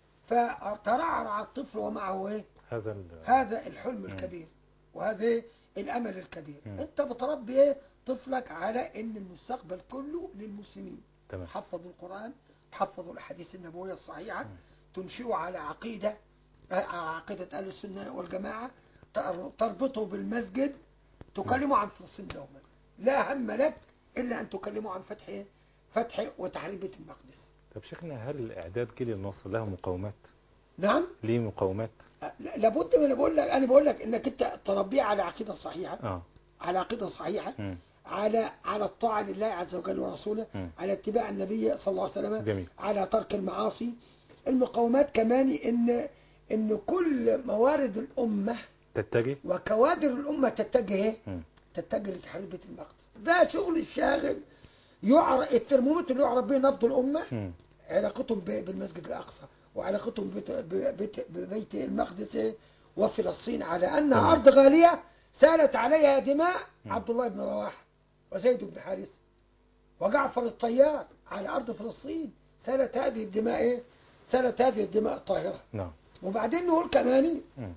فترعرع الطفل ومعه إيه؟ هذا ال... هذا الحلم الكبير وهذا الأمل الكبير مم. أنت بتربي إيه؟ طفلك على أن المستقبل كله للمسلمين تمام تحفظوا القرآن تحفظوا الأحاديث النبوية الصحيحة تنشئوا على عقيدة آه، عقيدة أهل السنة والجماعة تر- تربطوا بالمسجد تكلموا عن فلسطين دوما لا هم لك إلا أن تكلموا عن فتح إيه؟ فتح وتحرير بيت المقدس طب شيخنا هل الإعداد جيل النصر له مقاومات؟ نعم ليه مقاومات؟ آه، لابد من أنا بقول لك أنا بقول لك إنك أنت تربيه على عقيدة صحيحة اه على عقيدة صحيحة مم. على على الطاعة لله عز وجل ورسوله مم. على اتباع النبي صلى الله عليه وسلم جميل على ترك المعاصي المقاومات كمان ان ان كل موارد الامه تتجه؟ وكوادر الامه تتجه مم. تتجه لتحرير بيت المقدس ده شغل الشاغل يعرف الترمومتر اللي يعرف به نبض الامه مم. علاقتهم ب- بالمسجد الاقصى وعلاقتهم ببيت, ببيت, ببيت المقدس وفلسطين على انها تمام. ارض غاليه سالت عليها دماء عبد الله بن رواحه وزيد بن حارثه وجعفر الطيار على ارض فلسطين سالت هذه الدماء ايه؟ سالت هذه الدماء الطاهره نعم وبعدين نقول كمان مم.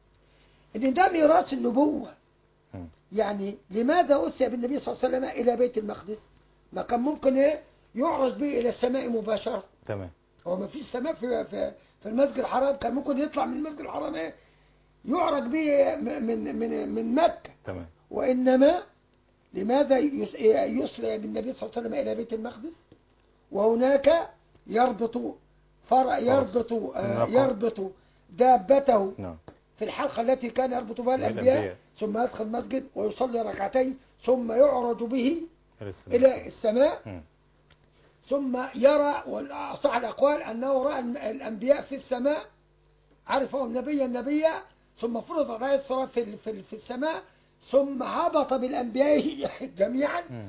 ان ده ميراث النبوه مم. يعني لماذا أسي بالنبي صلى الله عليه وسلم إلى بيت المقدس ما كان ممكن إيه يعرج به إلى السماء مباشرة تمام هو ما فيش سماء في, في, في المسجد الحرام كان ممكن يطلع من المسجد الحرام إيه يعرج به من من من مكة تمام وإنما لماذا يس- يسري بالنبي صلى الله عليه وسلم إلى بيت المقدس وهناك يربط فرع يربط آه، الناقة. يربط دابته نعم في الحلقة التي كان يربط بها بها الأنبياء الأنبياء. ثم يدخل المسجد ويصلي ركعتين ثم يعرج به إلى السماء. إلى السماء مم. ثم يرى وصح الأقوال أنه رأى الأنبياء في السماء عرفهم نبيا نبيا ثم فرض عليه الصلاة في في في السماء ثم هبط بالأنبياء جميعا مم.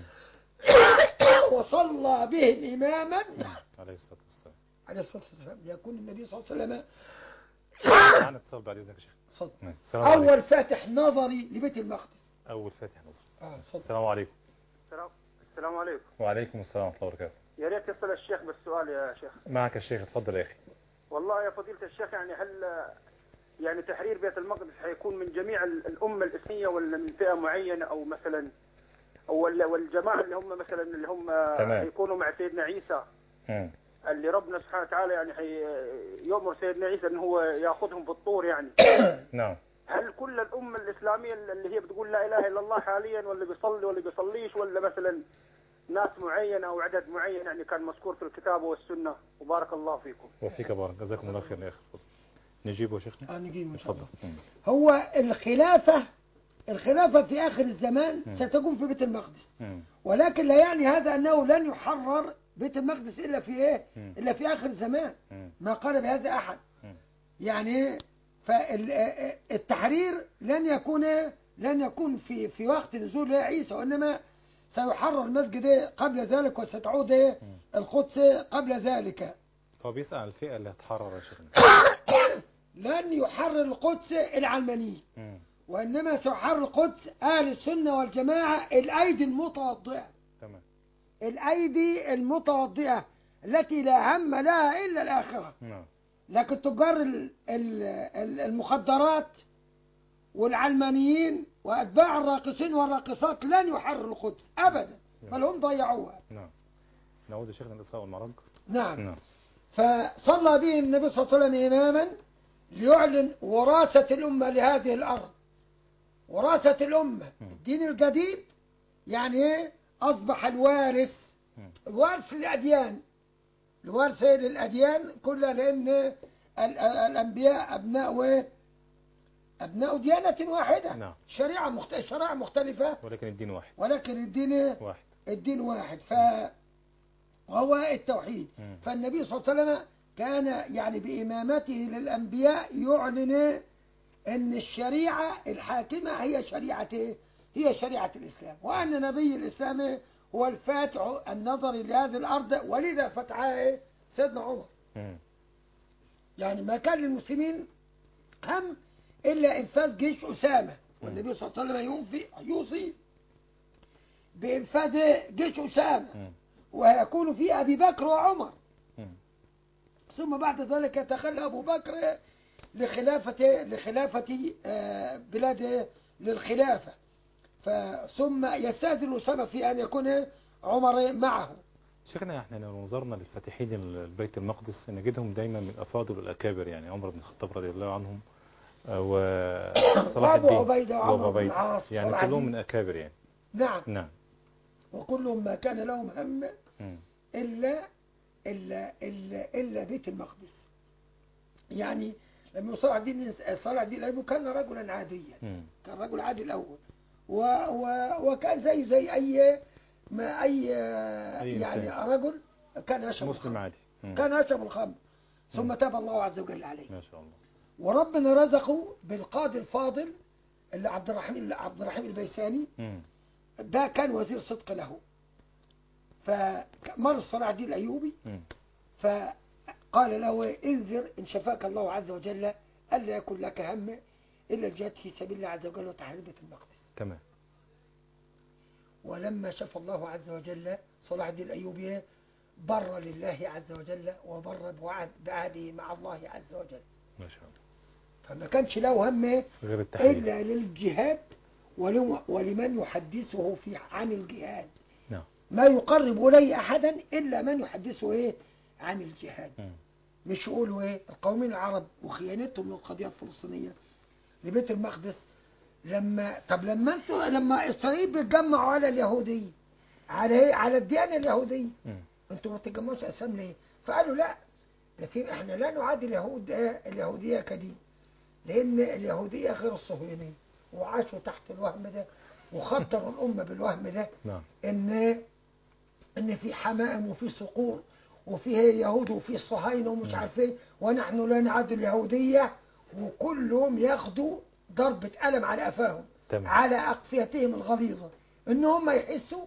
وصلى بهم إماما عليه الصلاة والسلام عليه الصلاة والسلام يكون النبي صلى الله عليه وسلم معنا اتصال بعد إذنك يا شيخ صد- نعم. السلام عليكم أول فاتح نظري لبيت المقدس أول فاتح نظر آه صد- السلام عليكم السلام السلام عليكم وعليكم السلام ورحمة الله وبركاته يا ريت يصل الشيخ بالسؤال يا شيخ معك الشيخ اتفضل يا أخي والله يا فضيلة الشيخ يعني هل يعني تحرير بيت المقدس حيكون من جميع ال- الأمة الإسلامية ولا من فئة معينة أو مثلا أو ولا والجماعة اللي هم مثلا اللي هم تمام. حيكونوا مع سيدنا عيسى مم. اللي ربنا سبحانه وتعالى يعني حي يؤمر سيدنا عيسى أنه هو يأخذهم بالطور يعني نعم هل كل الأمة الإسلامية اللي هي بتقول لا إله إلا الله حاليا ولا بيصلي ولا بيصليش ولا مثلا ناس معينة أو عدد معين يعني كان مذكور في الكتاب والسنة وبارك الله فيكم وفيك بارك جزاكم الله خير يا أخي اتفضل. نجيبه يا شيخنا آه نجيب إن شاء اتفضل الله مم. هو الخلافة الخلافة في آخر الزمان ستكون في بيت المقدس مم. ولكن لا يعني هذا أنه لن يحرر بيت المقدس إلا في إيه مم. إلا في آخر الزمان مم. ما قال بهذا أحد مم. يعني فالتحرير لن يكون لن يكون في في وقت نزول عيسى وإنما سيحرر المسجد قبل ذلك وستعود القدس قبل ذلك هو بيسأل عن الفئة اللي هتحرر يا شيخنا لن يحرر القدس العلمانيين مم. وإنما سيحرر القدس أهل السنة والجماعة الأيدي المتوضئة تمام الأيدي المتوضئة التي لا هم لها إلا الآخرة نعم لكن تجار ال- ال- ال- المخدرات والعلمانيين وأتباع الراقصين والراقصات لن يحرروا القدس أبدا بل هم ضيعوها نعم نعود يا شيخنا الإسراء والمعراج نعم نعم فصلى به النبي صلى الله عليه وسلم إماما ليعلن وراثة الأمة لهذه الأرض وراثة الأمة الدين الجديد يعني إيه أصبح الوارث مم. الوارث للأديان الوارث للأديان كلها لأن ال- ال- الأنبياء أبناء إيه؟ أبناء ديانة واحدة نعم. شريعة مخت... شرائع مختلفة ولكن الدين واحد ولكن الدين إيه؟ واحد الدين واحد ف وهو التوحيد مم. فالنبي صلى الله عليه وسلم كان يعني بإمامته للأنبياء يعلن أن الشريعة الحاكمة هي شريعة إيه؟ هي شريعة الإسلام وأن نبي الإسلام هو الفاتح النظر لهذه الأرض ولذا فتحها إيه؟ سيدنا عمر مم. يعني ما كان للمسلمين هم إلا إنفاذ جيش أسامة والنبي صلى الله عليه وسلم يوفي يوصي بإنفاذ جيش أسامة مم. ويكون فيه أبي بكر وعمر مم. ثم بعد ذلك يتخلى أبو بكر لخلافة لخلافة آه، بلاد للخلافة ف- ثم يستأذن أسامة في أن يكون عمر معه شيخنا احنا لو نظرنا للفاتحين البيت المقدس نجدهم دايما من الافاضل والاكابر يعني عمر بن الخطاب رضي الله عنهم آه، وصلاح وأبو الدين عبيدة وعمرو وأبو بن عبيدة. العاص يعني وصلاح كلهم الدين. من اكابر يعني نعم نعم وكلهم ما كان لهم هم مم. إلا إلا إلا إلا بيت المقدس يعني لما صلاح الدين صلاح الدين الأيوبي كان رجلا عاديا مم. كان رجل عادي الأول و و وكان زيه زي أي ما أي, أي يعني إنسان. رجل كان يشرب مسلم الخمر عادي مم. كان يشرب الخمر ثم تاب الله عز وجل عليه ما شاء الله وربنا رزقه بالقاضي الفاضل اللي عبد الرحيم عبد الرحيم البيساني مم. ده كان وزير صدق له فمر صلاح الدين الأيوبي مم. فقال له انذر إن شفاك الله عز وجل ألا يكن لك هم إلا الجهاد في سبيل الله عز وجل وتحرير بيت المقدس تمام ولما شفى الله عز وجل صلاح الدين الأيوبي بر لله عز وجل وبر بوعد بعهده مع الله عز وجل ما شاء الله فما كانش له هم غير التحرير إلا للجهاد ولم- ولمن يحدثه في عن الجهاد نعم ما يقرب إليه أحدا إلا من يحدثه إيه عن الجهاد مم. مش يقولوا إيه القومين العرب وخيانتهم للقضية الفلسطينية لبيت المقدس لما طب لما انتوا لما إسرائيل بيتجمعوا على اليهودية على إيه؟ على الديانة اليهودية مم. انتوا ما تتجمعوش أسام ليه فقالوا لا ده في احنا لا نعادي اليهود آه، اليهودية كدين لأن اليهودية غير الصهيونية وعاشوا تحت الوهم ده وخطروا الأمة بالوهم ده نعم ان ان في حمائم وفي صقور وفي يهود وفي صهاينه ومش عارف ايه ونحن لا نعد اليهوديه وكلهم ياخدوا ضربه قلم على قفاهم تمام. على اقفيتهم الغليظه ان هم يحسوا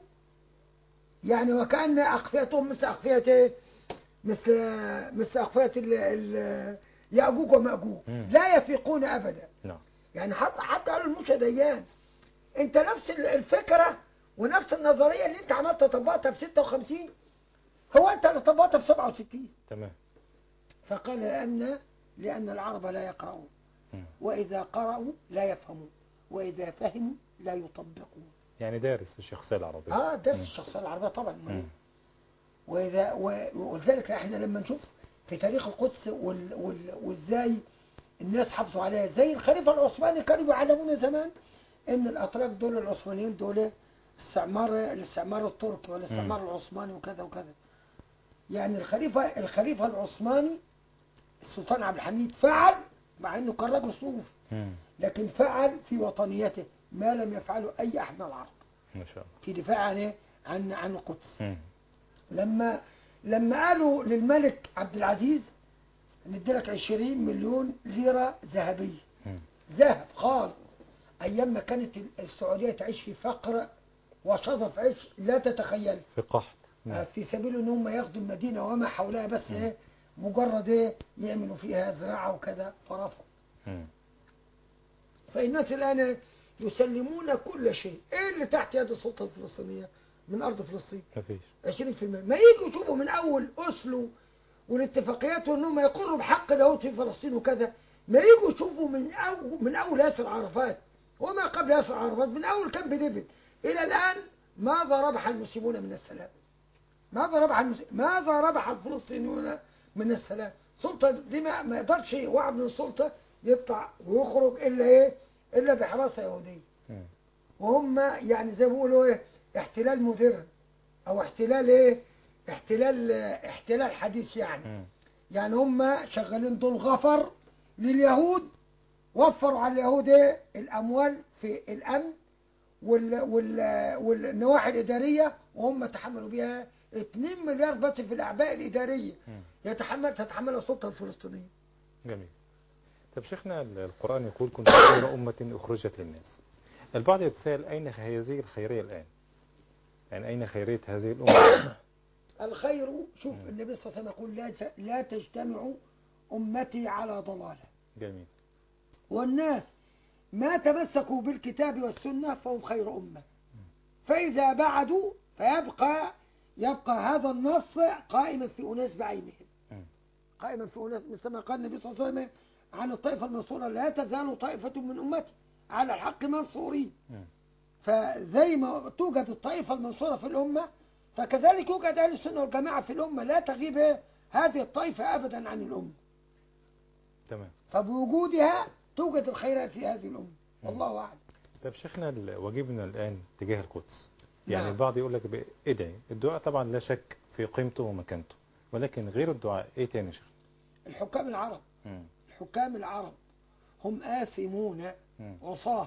يعني وكان اقفيتهم مثل اقفيه ايه؟ مثل مثل اقفيه ال- ال- ياجوج وماجوج مم. لا يفيقون ابدا نعم يعني حتى حتى قالوا الموسى ديان انت نفس ال- الفكره ونفس النظريه اللي انت عملت تطبقتها في 56 هو انت اللي طبقتها في 67 تمام فقال لان لان العرب لا يقرؤون مم. واذا قرأوا لا يفهمون واذا فهموا لا يطبقون يعني دارس الشخصية العربية اه ده مم. الشخصيه العربيه طبعا مم. واذا و- ولذلك احنا لما نشوف في تاريخ القدس وال وال وازاي الناس حافظوا عليها زي الخليفه العثماني كانوا بيعلمونا زمان ان الاتراك دول العثمانيين دول استعمار الاستعمار التركي والاستعمار العثماني وكذا وكذا يعني الخليفه الخليفه العثماني السلطان عبد الحميد فعل مع انه كان راجل صوفي مم. لكن فعل في وطنيته ما لم يفعله اي احد من العرب ما شاء الله في دفاع عن إيه؟ عن عن القدس مم. لما لما قالوا للملك عبد العزيز ندي لك 20 مليون ليرة ذهبية مم. ذهب خالص أيام ما كانت السعودية تعيش في فقر وشظف عيش لا تتخيل في قحط نعم. في سبيل ان هم ياخدوا المدينة وما حولها بس ايه مجرد ايه يعملوا فيها زراعة وكذا فرفضوا مم. فالناس الآن يسلمون كل شيء ايه اللي تحت يد السلطة الفلسطينية من أرض فلسطين ما فيش 20% ما يجوا يشوفوا من اول اسلو والاتفاقيات وانهم يقروا بحق اليهود في فلسطين وكذا ما يجوا يشوفوا من اول من اول ياسر عرفات وما قبل ياسر عرفات من اول كامب ديفيد الى الان ماذا ربح المسلمون من السلام؟ ماذا ربح المسلمون ماذا ربح الفلسطينيون من السلام؟ سلطه دي ما, ما يقدرش واحد من السلطه يطلع ويخرج الا ايه؟ الا بحراسه يهوديه مم. وهم يعني زي ما بيقولوا ايه احتلال مودرن او احتلال ايه احتلال احتلال حديث يعني مم. يعني هم شغالين دول غفر لليهود وفروا على اليهود ايه الاموال في الامن وال وال والنواحي الاداريه وهم تحملوا بها 2 مليار بس في الاعباء الاداريه مم. يتحمل تتحملها السلطه الفلسطينيه جميل طب شيخنا القرآن يقول كنت خير أمة أخرجت للناس البعض يتساءل أين هذه الخيرية الآن يعني أين خيرية هذه الأمة الخير شوف النبي صلى الله عليه وسلم يقول لا ت- لا تجتمع أمتي على ضلالة جميل والناس ما تمسكوا بالكتاب والسنة فهم خير أمة فإذا بعدوا فيبقى يبقى هذا النص قائما في أناس بعينهم مم. قائما في أناس مثل ما قال النبي صلى الله عليه وسلم عن الطائفة المنصورة لا تزال طائفة من أمتي على الحق منصورين مم. فزي ما توجد الطائفة المنصورة في الأمة فكذلك يوجد أهل السنة والجماعة في الأمة لا تغيب هذه الطائفة أبدا عن الأمة تمام فبوجودها توجد الخيرات في هذه الأمة والله أعلم طب شيخنا ال- واجبنا الآن تجاه القدس يعني نعم. البعض يقول لك ب- ادعي الدعاء طبعا لا شك في قيمته ومكانته ولكن غير الدعاء ايه تاني يا شيخ الحكام العرب مم. الحكام العرب هم آثمون مم. عصاة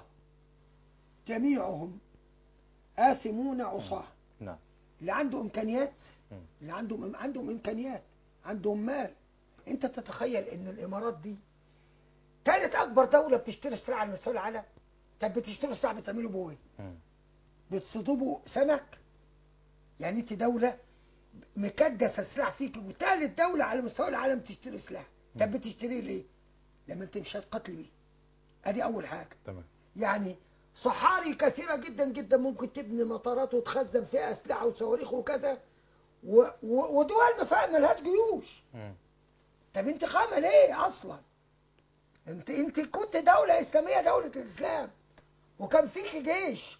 جميعهم آثمون عصاة نعم اللي عنده إمكانيات مم. اللي عندهم عندهم إمكانيات عندهم مال أنت تتخيل إن الإمارات دي ثالث أكبر دولة بتشتري السلع على مستوى العالم طب بتشتري السلع بتعملوا بإيه؟ مم. بتصطادوا سمك يعني انت دولة مكدس السلاح فيك وثالث دولة على مستوى العالم تشتري سلاح طب بتشتريه ليه؟ لما انت مش هتقتل بيه ادي اول حاجة تمام يعني صحاري كثيرة جدا جدا ممكن تبني مطارات وتخزن فيها اسلحة وصواريخ وكذا و... و... ودول ما فيها ملهاش جيوش مم. طب انت خامة ليه اصلا؟ انت انت كنت دولة اسلامية دولة الاسلام وكان فيك جيش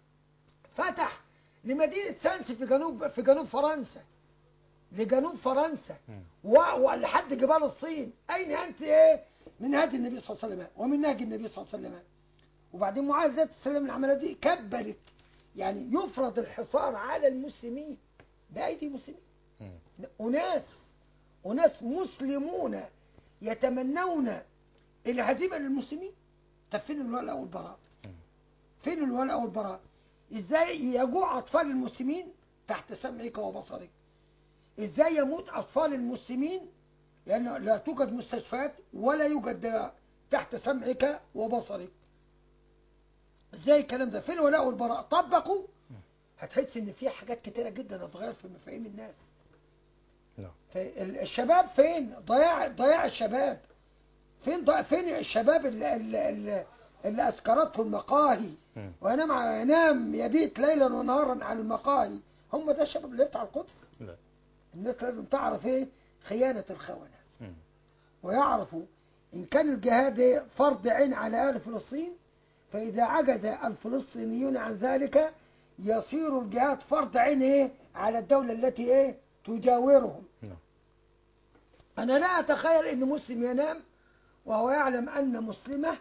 فتح لمدينة سانس في جنوب في جنوب فرنسا لجنوب فرنسا مم. و- ولحد جبال الصين أين أنت إيه من هدي النبي صلى الله عليه وسلم ومن نهج النبي صلى الله عليه وسلم وبعدين معاذ ذات السلام العملية دي كبرت يعني يفرض الحصار على المسلمين بأيدي المسلمين مم. أناس أناس مسلمون يتمنون الهزيمة للمسلمين طب فين الولاء والبراء فين الولاء والبراء ازاي يجوع أطفال المسلمين تحت سمعك وبصرك ازاي يموت أطفال المسلمين لأن لا توجد مستشفيات ولا يوجد دواء تحت سمعك وبصرك ازاي الكلام ده فين الولاء والبراء طبقوا هتحس ان في حاجات كتيرة جدا هتغير في مفاهيم الناس نعم ال- الشباب فين ضياع ضياع الشباب فين ضياع فين الشباب اللي, اللي, اللي, اللي اسكرته المقاهي مم. وينام ع- ينام يبيت ليلا ونهارا على المقاهي هم ده الشباب اللي بتاع القدس لا الناس لازم تعرف ايه خيانة الخونة مم. ويعرفوا إن كان الجهاد فرض عين على أهل فلسطين فإذا عجز الفلسطينيون عن ذلك يصير الجهاد فرض عين إيه على الدولة التي إيه تجاورهم نعم أنا لا أتخيل أن مسلم ينام وهو يعلم أن مسلمة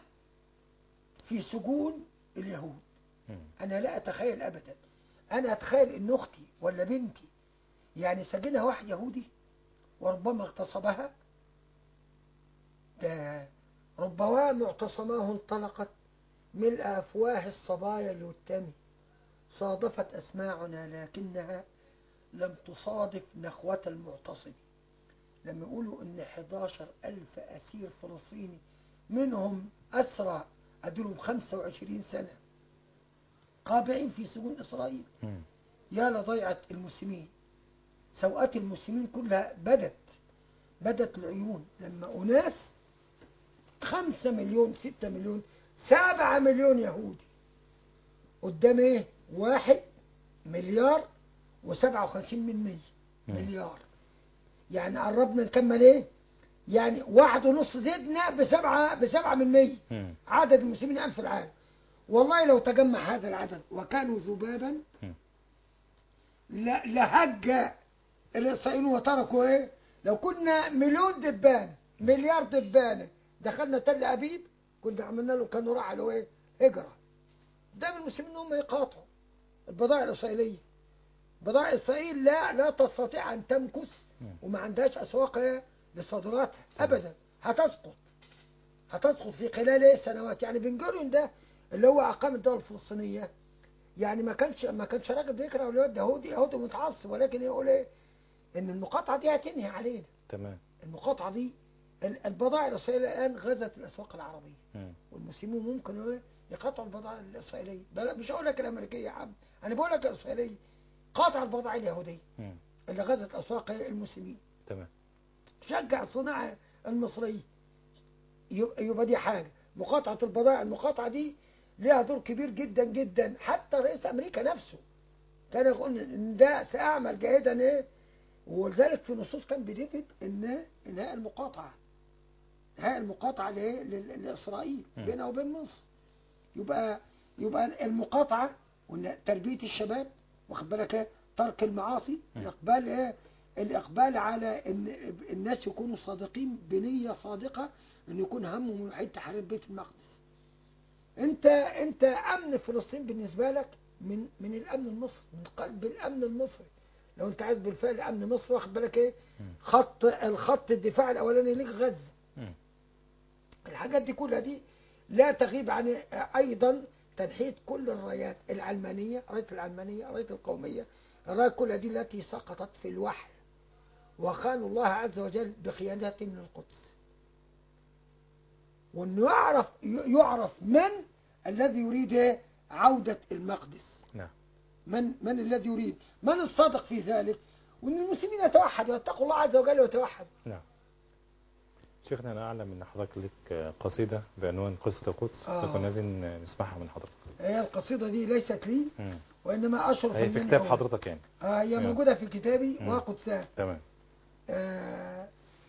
في سجون اليهود مم. أنا لا أتخيل أبدا أنا أتخيل أن أختي ولا بنتي يعني سجنها واحد يهودي وربما اغتصبها ده ربما معتصماه انطلقت ملء أفواه الصبايا اليتم صادفت أسماعنا لكنها لم تصادف نخوة المعتصم لما يقولوا ان 11 ألف أسير فلسطيني منهم أسرى أدلهم 25 سنة قابعين في سجون إسرائيل مم. يا لضيعة المسلمين سوءات المسلمين كلها بدت بدت العيون لما أناس خمسة مليون ستة مليون سبعة مليون يهودي قدام ايه واحد مليار وسبعة وخمسين من مية مم. مليار يعني قربنا نكمل ايه يعني واحد ونص زدنا بسبعة بسبعة من مية مم. عدد المسلمين الآن في العالم والله لو تجمع هذا العدد وكانوا ذبابا مم. لا- لهج الإسرائيليين وتركوا إيه لو كنا مليون دبان مليار دبانة دخلنا تل أبيب كنا عملنا له كانوا راح له إيه هجرة ده من المسلمين هم يقاطعوا البضائع الإسرائيلية بضائع إسرائيل لا لا تستطيع أن تمكث مم. وما عندهاش أسواق إيه لصادراتها أبدا هتسقط هتسقط في خلال ايه سنوات يعني بن جوريون ده اللي هو اقام الدوله الفلسطينيه يعني ما كانش ما كانش راجل بيكره اولاد يهودي يهودي متعصب ولكن يقول ايه ان المقاطعه دي هتنهي علينا تمام المقاطعه دي ال- البضائع الاسرائيليه الان غزت الاسواق العربيه مم. والمسلمين ممكن إيه؟ يقاطعوا البضائع الاسرائيليه بل- مش هقول لك الامريكيه يا عم انا بقول لك الاسرائيليه قاطع البضائع اليهودية مم. اللي غزت أسواق المسلمين تمام شجع الصناعة المصرية يبقى يبقى دي حاجة مقاطعة البضائع المقاطعة دي لها دور كبير جدا جدا حتى رئيس أمريكا نفسه كان يقول إن ده سأعمل جاهدا إيه ولذلك في نصوص كان بيدفد إن إنهاء المقاطعة إنهاء المقاطعة لإيه؟ لل- لإسرائيل مم. بينها وبين مصر يبقى يبقى المقاطعة وإن تربية الشباب واخد بالك إيه؟ ترك المعاصي مم. الإقبال إيه؟ الإقبال على إن الناس يكونوا صادقين بنية صادقة إن يكون همهم الوحيد تحرير بيت المقدس أنت أنت أمن فلسطين بالنسبة لك من من الأمن المصري من قلب الأمن المصري لو أنت عايز بالفعل أمن مصر واخد بالك إيه مم. خط الخط الدفاع الأولاني ليك غزة مم. الحاجات دي كلها دي لا تغيب عن أيضا تنحية كل الرايات العلمانية راية العلمانية راية القومية الرايات كلها دي التي سقطت في الوحل وخانوا الله عز وجل بخيانات من القدس وانه يعرف يعرف من الذي يريد عودة المقدس نعم من من الذي يريد من الصادق في ذلك وان المسلمين يتوحدوا يتقوا الله عز وجل ويتوحدوا نعم شيخنا أنا أعلم أن حضرتك لك قصيدة بعنوان قصة القدس آه. فكنا عايزين نسمعها من حضرتك هي القصيدة دي ليست لي مم. وإنما أشرف هي في من كتاب أول. حضرتك يعني آه هي نعم. موجودة في كتابي مم. وقدسان تمام آه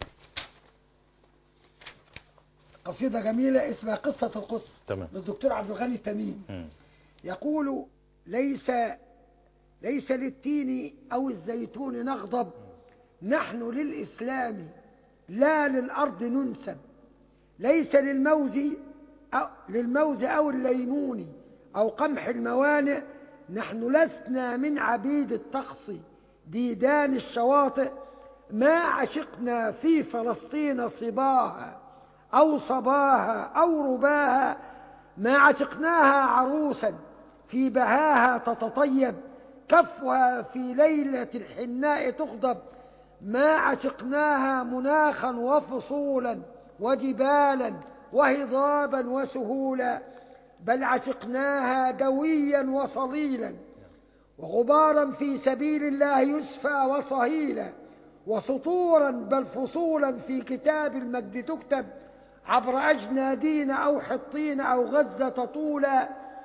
قصيدة جميلة اسمها قصة القدس تمام للدكتور عبد الغني التميمي مم. يقول ليس ليس للتين أو الزيتون نغضب نحن للإسلام لا للأرض ننسب ليس للموز أو للموز أو الليمون أو قمح الموانئ نحن لسنا من عبيد الطقس ديدان الشواطئ ما عشقنا في فلسطين صباها أو صباها أو رباها ما عشقناها عروسا في بهاها تتطيب كفها في ليلة الحناء تغضب ما عشقناها مناخا وفصولا وجبالا وهضابا وسهولا بل عشقناها دويا وصليلا وغبارا في سبيل الله يسفى وصهيلا وسطورا بل فصولا في كتاب المجد تكتب عبر أجنادين أو حطين أو غزة طولا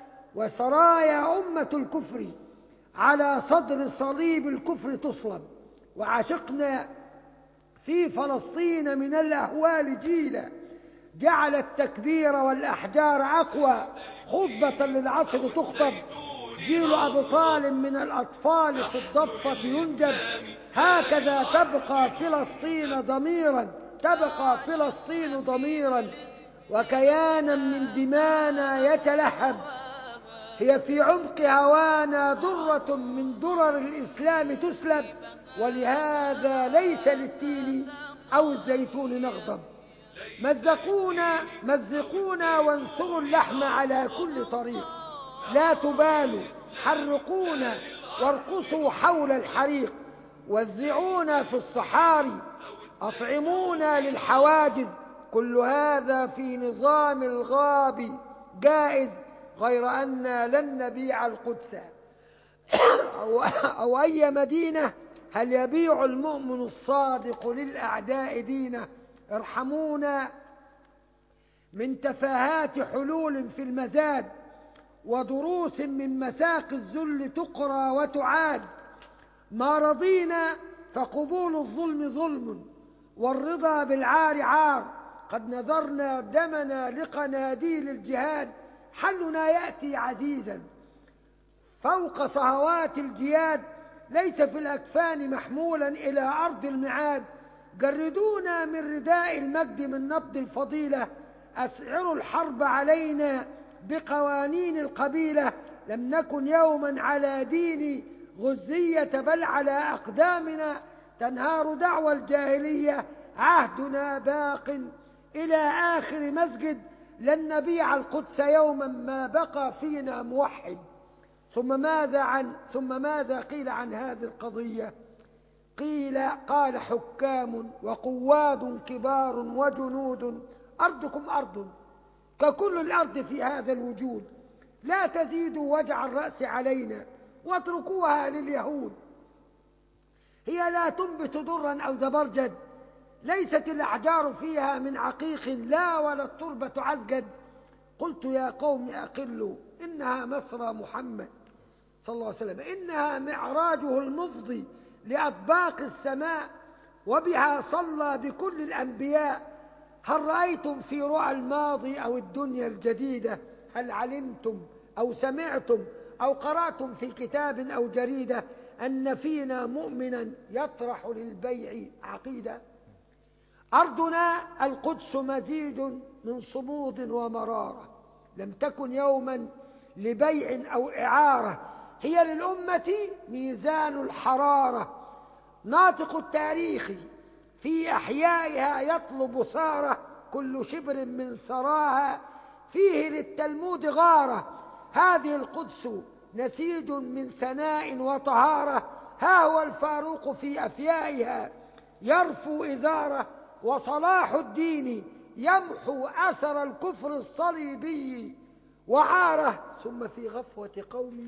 وسرايا أمة الكفر على صدر صليب الكفر تصلب وعشقنا في فلسطين من الأهوال جيلا جعل التكبير والأحجار أقوى خطبة للعصر تخطب جيل أبطال من الأطفال في الضفة ينجب هكذا تبقى فلسطين ضميرا تبقى فلسطين ضميرا وكيانا من دمانا يتلهب هي في عمق هوانا درة من درر الإسلام تسلب ولهذا ليس للتين أو الزيتون نغضب مزقونا مزقونا وانصروا اللحم على كل طريق لا تبالوا حرقونا وارقصوا حول الحريق وزعونا في الصحاري أطعمونا للحواجز كل هذا في نظام الغاب جائز غير أن لن نبيع القدس أو, أو أي مدينة هل يبيع المؤمن الصادق للأعداء دينه ارحمونا من تفاهات حلول في المزاد ودروس من مساق الذل تقرى وتعاد ما رضينا فقبول الظلم ظلم والرضا بالعار عار قد نذرنا دمنا لقناديل الجهاد حلنا يأتي عزيزا فوق صهوات الجياد ليس في الأكفان محمولا إلى أرض المعاد جردونا من رداء المجد من نبض الفضيلة أسعروا الحرب علينا بقوانين القبيلة لم نكن يوما على دين غزية بل على أقدامنا تنهار دعوى الجاهلية عهدنا باق إلى آخر مسجد لن نبيع القدس يوما ما بقى فينا موحد ثم ماذا عن ثم ماذا قيل عن هذه القضية قيل قال حكام وقواد كبار وجنود أرضكم أرض ككل الأرض في هذا الوجود لا تزيدوا وجع الرأس علينا واتركوها لليهود هي لا تنبت درا أو زبرجد ليست الأحجار فيها من عقيق لا ولا التربة عزجد قلت يا قوم أقلوا إنها مسرى محمد صلى الله عليه وسلم إنها معراجه المفضي لأطباق السماء وبها صلى بكل الأنبياء هل رأيتم في رؤى الماضي أو الدنيا الجديدة هل علمتم أو سمعتم أو قرأتم في كتاب أو جريدة أن فينا مؤمنا يطرح للبيع عقيدة أرضنا القدس مزيد من صمود ومرارة لم تكن يوما لبيع أو إعارة هي للأمة ميزان الحرارة ناطق التاريخ في أحيائها يطلب سارة كل شبر من سراها فيه للتلمود غارة هذه القدس نسيج من ثناء وطهارة ها هو الفاروق في أفيائها يرفو إزاره وصلاح الدين يمحو أثر الكفر الصليبي وعاره ثم في غفوة قوم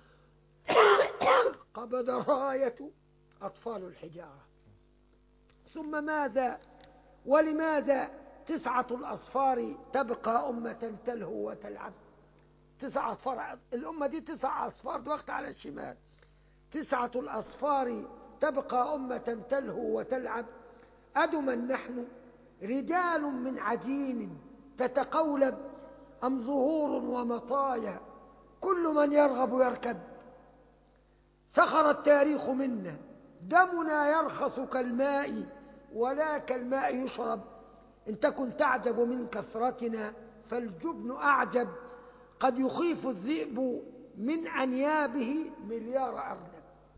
قبض الراية أطفال الحجارة ثم ماذا ولماذا تسعة الأصفار تبقى أمة تلهو وتلعب تسعة أصفار الأمة دي تسعة أصفار وقت على الشمال تسعة الأصفار تبقى أمة تلهو وتلعب أدما نحن رجال من عجين تتقولب أم ظهور ومطايا كل من يرغب يركب سخر التاريخ منا دمنا يرخص كالماء ولا كالماء يشرب إن تكن تعجب من كثرتنا فالجبن أعجب قد يخيف الذئب من أنيابه مليار أرنب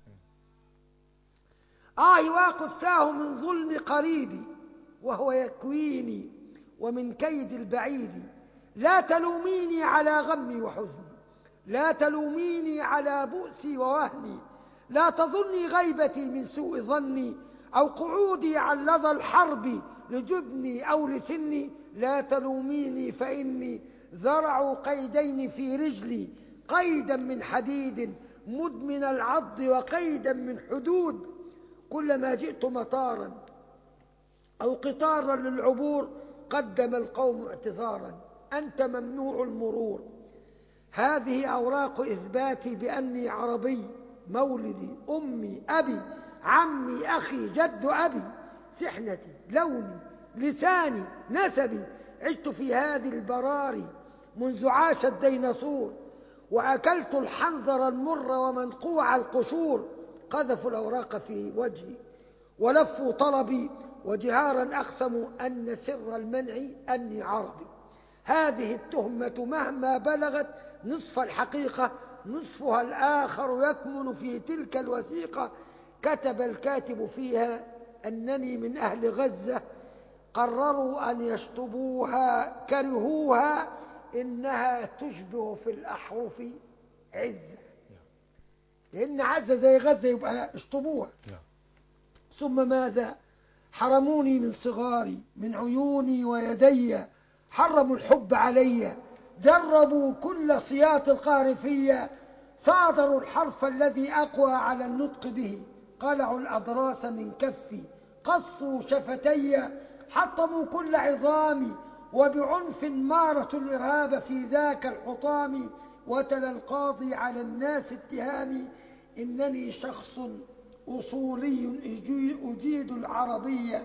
آه وقدساه من ظلم قريبي وهو يكويني ومن كيد البعيد لا تلوميني على غمي وحزني لا تلوميني على بؤسي ووهني لا تظني غيبتي من سوء ظني أو قعودي عن لظى الحرب لجبني أو لسني لا تلوميني فإني ذرع قيدين في رجلي قيدا من حديد مدمن العض وقيدا من حدود كلما جئت مطارا أو قطارا للعبور قدم القوم اعتذارا أنت ممنوع المرور هذه أوراق إثباتي بأني عربي مولدي أمي أبي عمي أخي جد أبي سحنتي لوني لساني نسبي عشت في هذه البراري منذ عاش الديناصور وأكلت الحنظر المر ومنقوع القشور قذفوا الأوراق في وجهي ولفوا طلبي وجهارا أقسموا أن سر المنع أني عربي هذه التهمة مهما بلغت نصف الحقيقة نصفها الآخر يكمن في تلك الوثيقة كتب الكاتب فيها أنني من أهل غزة قرروا أن يشطبوها كرهوها إنها تشبه في الأحرف عزة لأن عزة زي غزة يبقى اشطبوها نعم. ثم ماذا حرموني من صغاري من عيوني ويدي حرموا الحب علي جربوا كل صياط القهر فيا صادروا الحرف الذي أقوى على النطق به قلعوا الأضراس من كفي قصوا شفتي حطموا كل عظامي وبعنف مارسوا الإرهاب في ذاك الحطام وتلا القاضي على الناس اتهامي إنني شخص أصولي أجيد العربية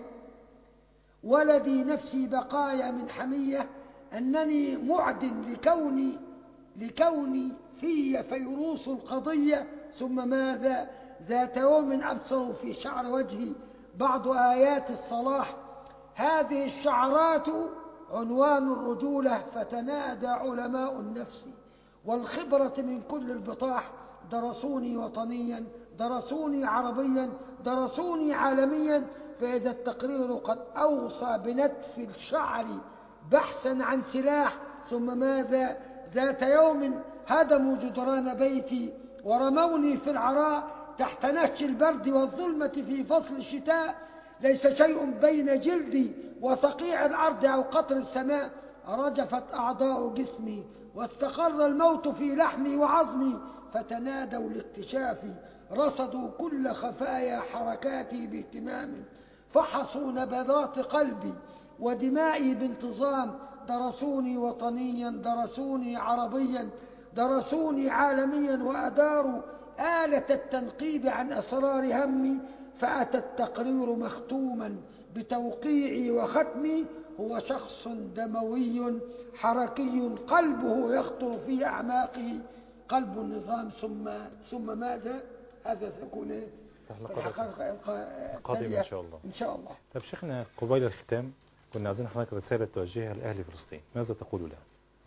ولدي نفسي بقايا من حمية أنني معد لكوني لكوني في فيروس القضية ثم ماذا ذات يوم أبصر في شعر وجهي بعض آيات الصلاح هذه الشعرات عنوان الرجولة فتنادى علماء النفس والخبرة من كل البطاح درسوني وطنيا درسوني عربيا درسوني عالميا فإذا التقرير قد أوصى بنتف الشعر بحثا عن سلاح ثم ماذا ذات يوم هدموا جدران بيتي ورموني في العراء تحت نهج البرد والظلمة في فصل الشتاء ليس شيء بين جلدي وصقيع الأرض أو قطر السماء رجفت أعضاء جسمي واستقر الموت في لحمي وعظمي فتنادوا لاكتشافي رصدوا كل خفايا حركاتي باهتمام فحصوا نبضات قلبي ودمائي بانتظام درسوني وطنيا درسوني عربيا درسوني عالميا وأداروا آلة التنقيب عن أسرار همي فأتى التقرير مختوما بتوقيعي وختمي هو شخص دموي حركي قلبه يخطر في أعماقه قلب النظام ثم ثم ماذا؟ هذا سيكون إيه؟ في الحلقة الحلقة القادمة التالية إن شاء الله إن شاء الله طب شيخنا قبيل الختام كنا عايزين حضرتك رسالة توجهها لأهل فلسطين ماذا تقول لهم؟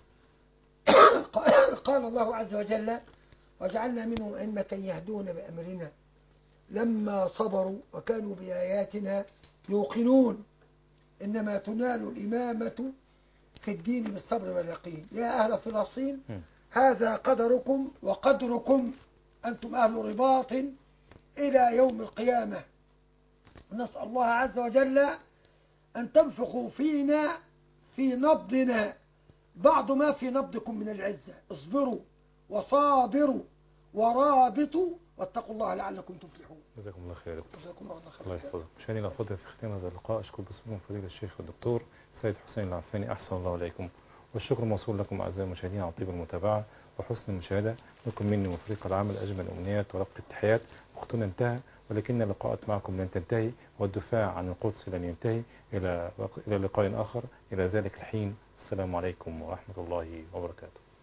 قال الله عز وجل وجعلنا منهم أئمة يهدون بأمرنا لما صبروا وكانوا بآياتنا يوقنون إنما تنال الإمامة في الدين بالصبر واليقين يا أهل فلسطين مم. هذا قدركم وقدركم أنتم أهل رباط إلى يوم القيامة نسأل الله عز وجل أن تنفخوا فينا في نبضنا بعض ما في نبضكم من العزة اصبروا وصابروا ورابطوا واتقوا الله لعلكم تفلحون جزاكم الله خير يا دكتور جزاكم الله خيرا الله يحفظك مشاهدينا الأفاضل في ختام هذا اللقاء أشكر باسمكم فضيلة الشيخ الدكتور سيد حسين العفاني أحسن الله إليكم والشكر موصول لكم أعزائي المشاهدين على طيب المتابعة وحسن المشاهدة لكم مني وفريق العمل أجمل الأمنيات ورقة التحيات وقتنا انتهى ولكن اللقاءات معكم لن تنتهي والدفاع عن القدس لن ينتهي إلى إلى لقاء آخر إلى ذلك الحين السلام عليكم ورحمة الله وبركاته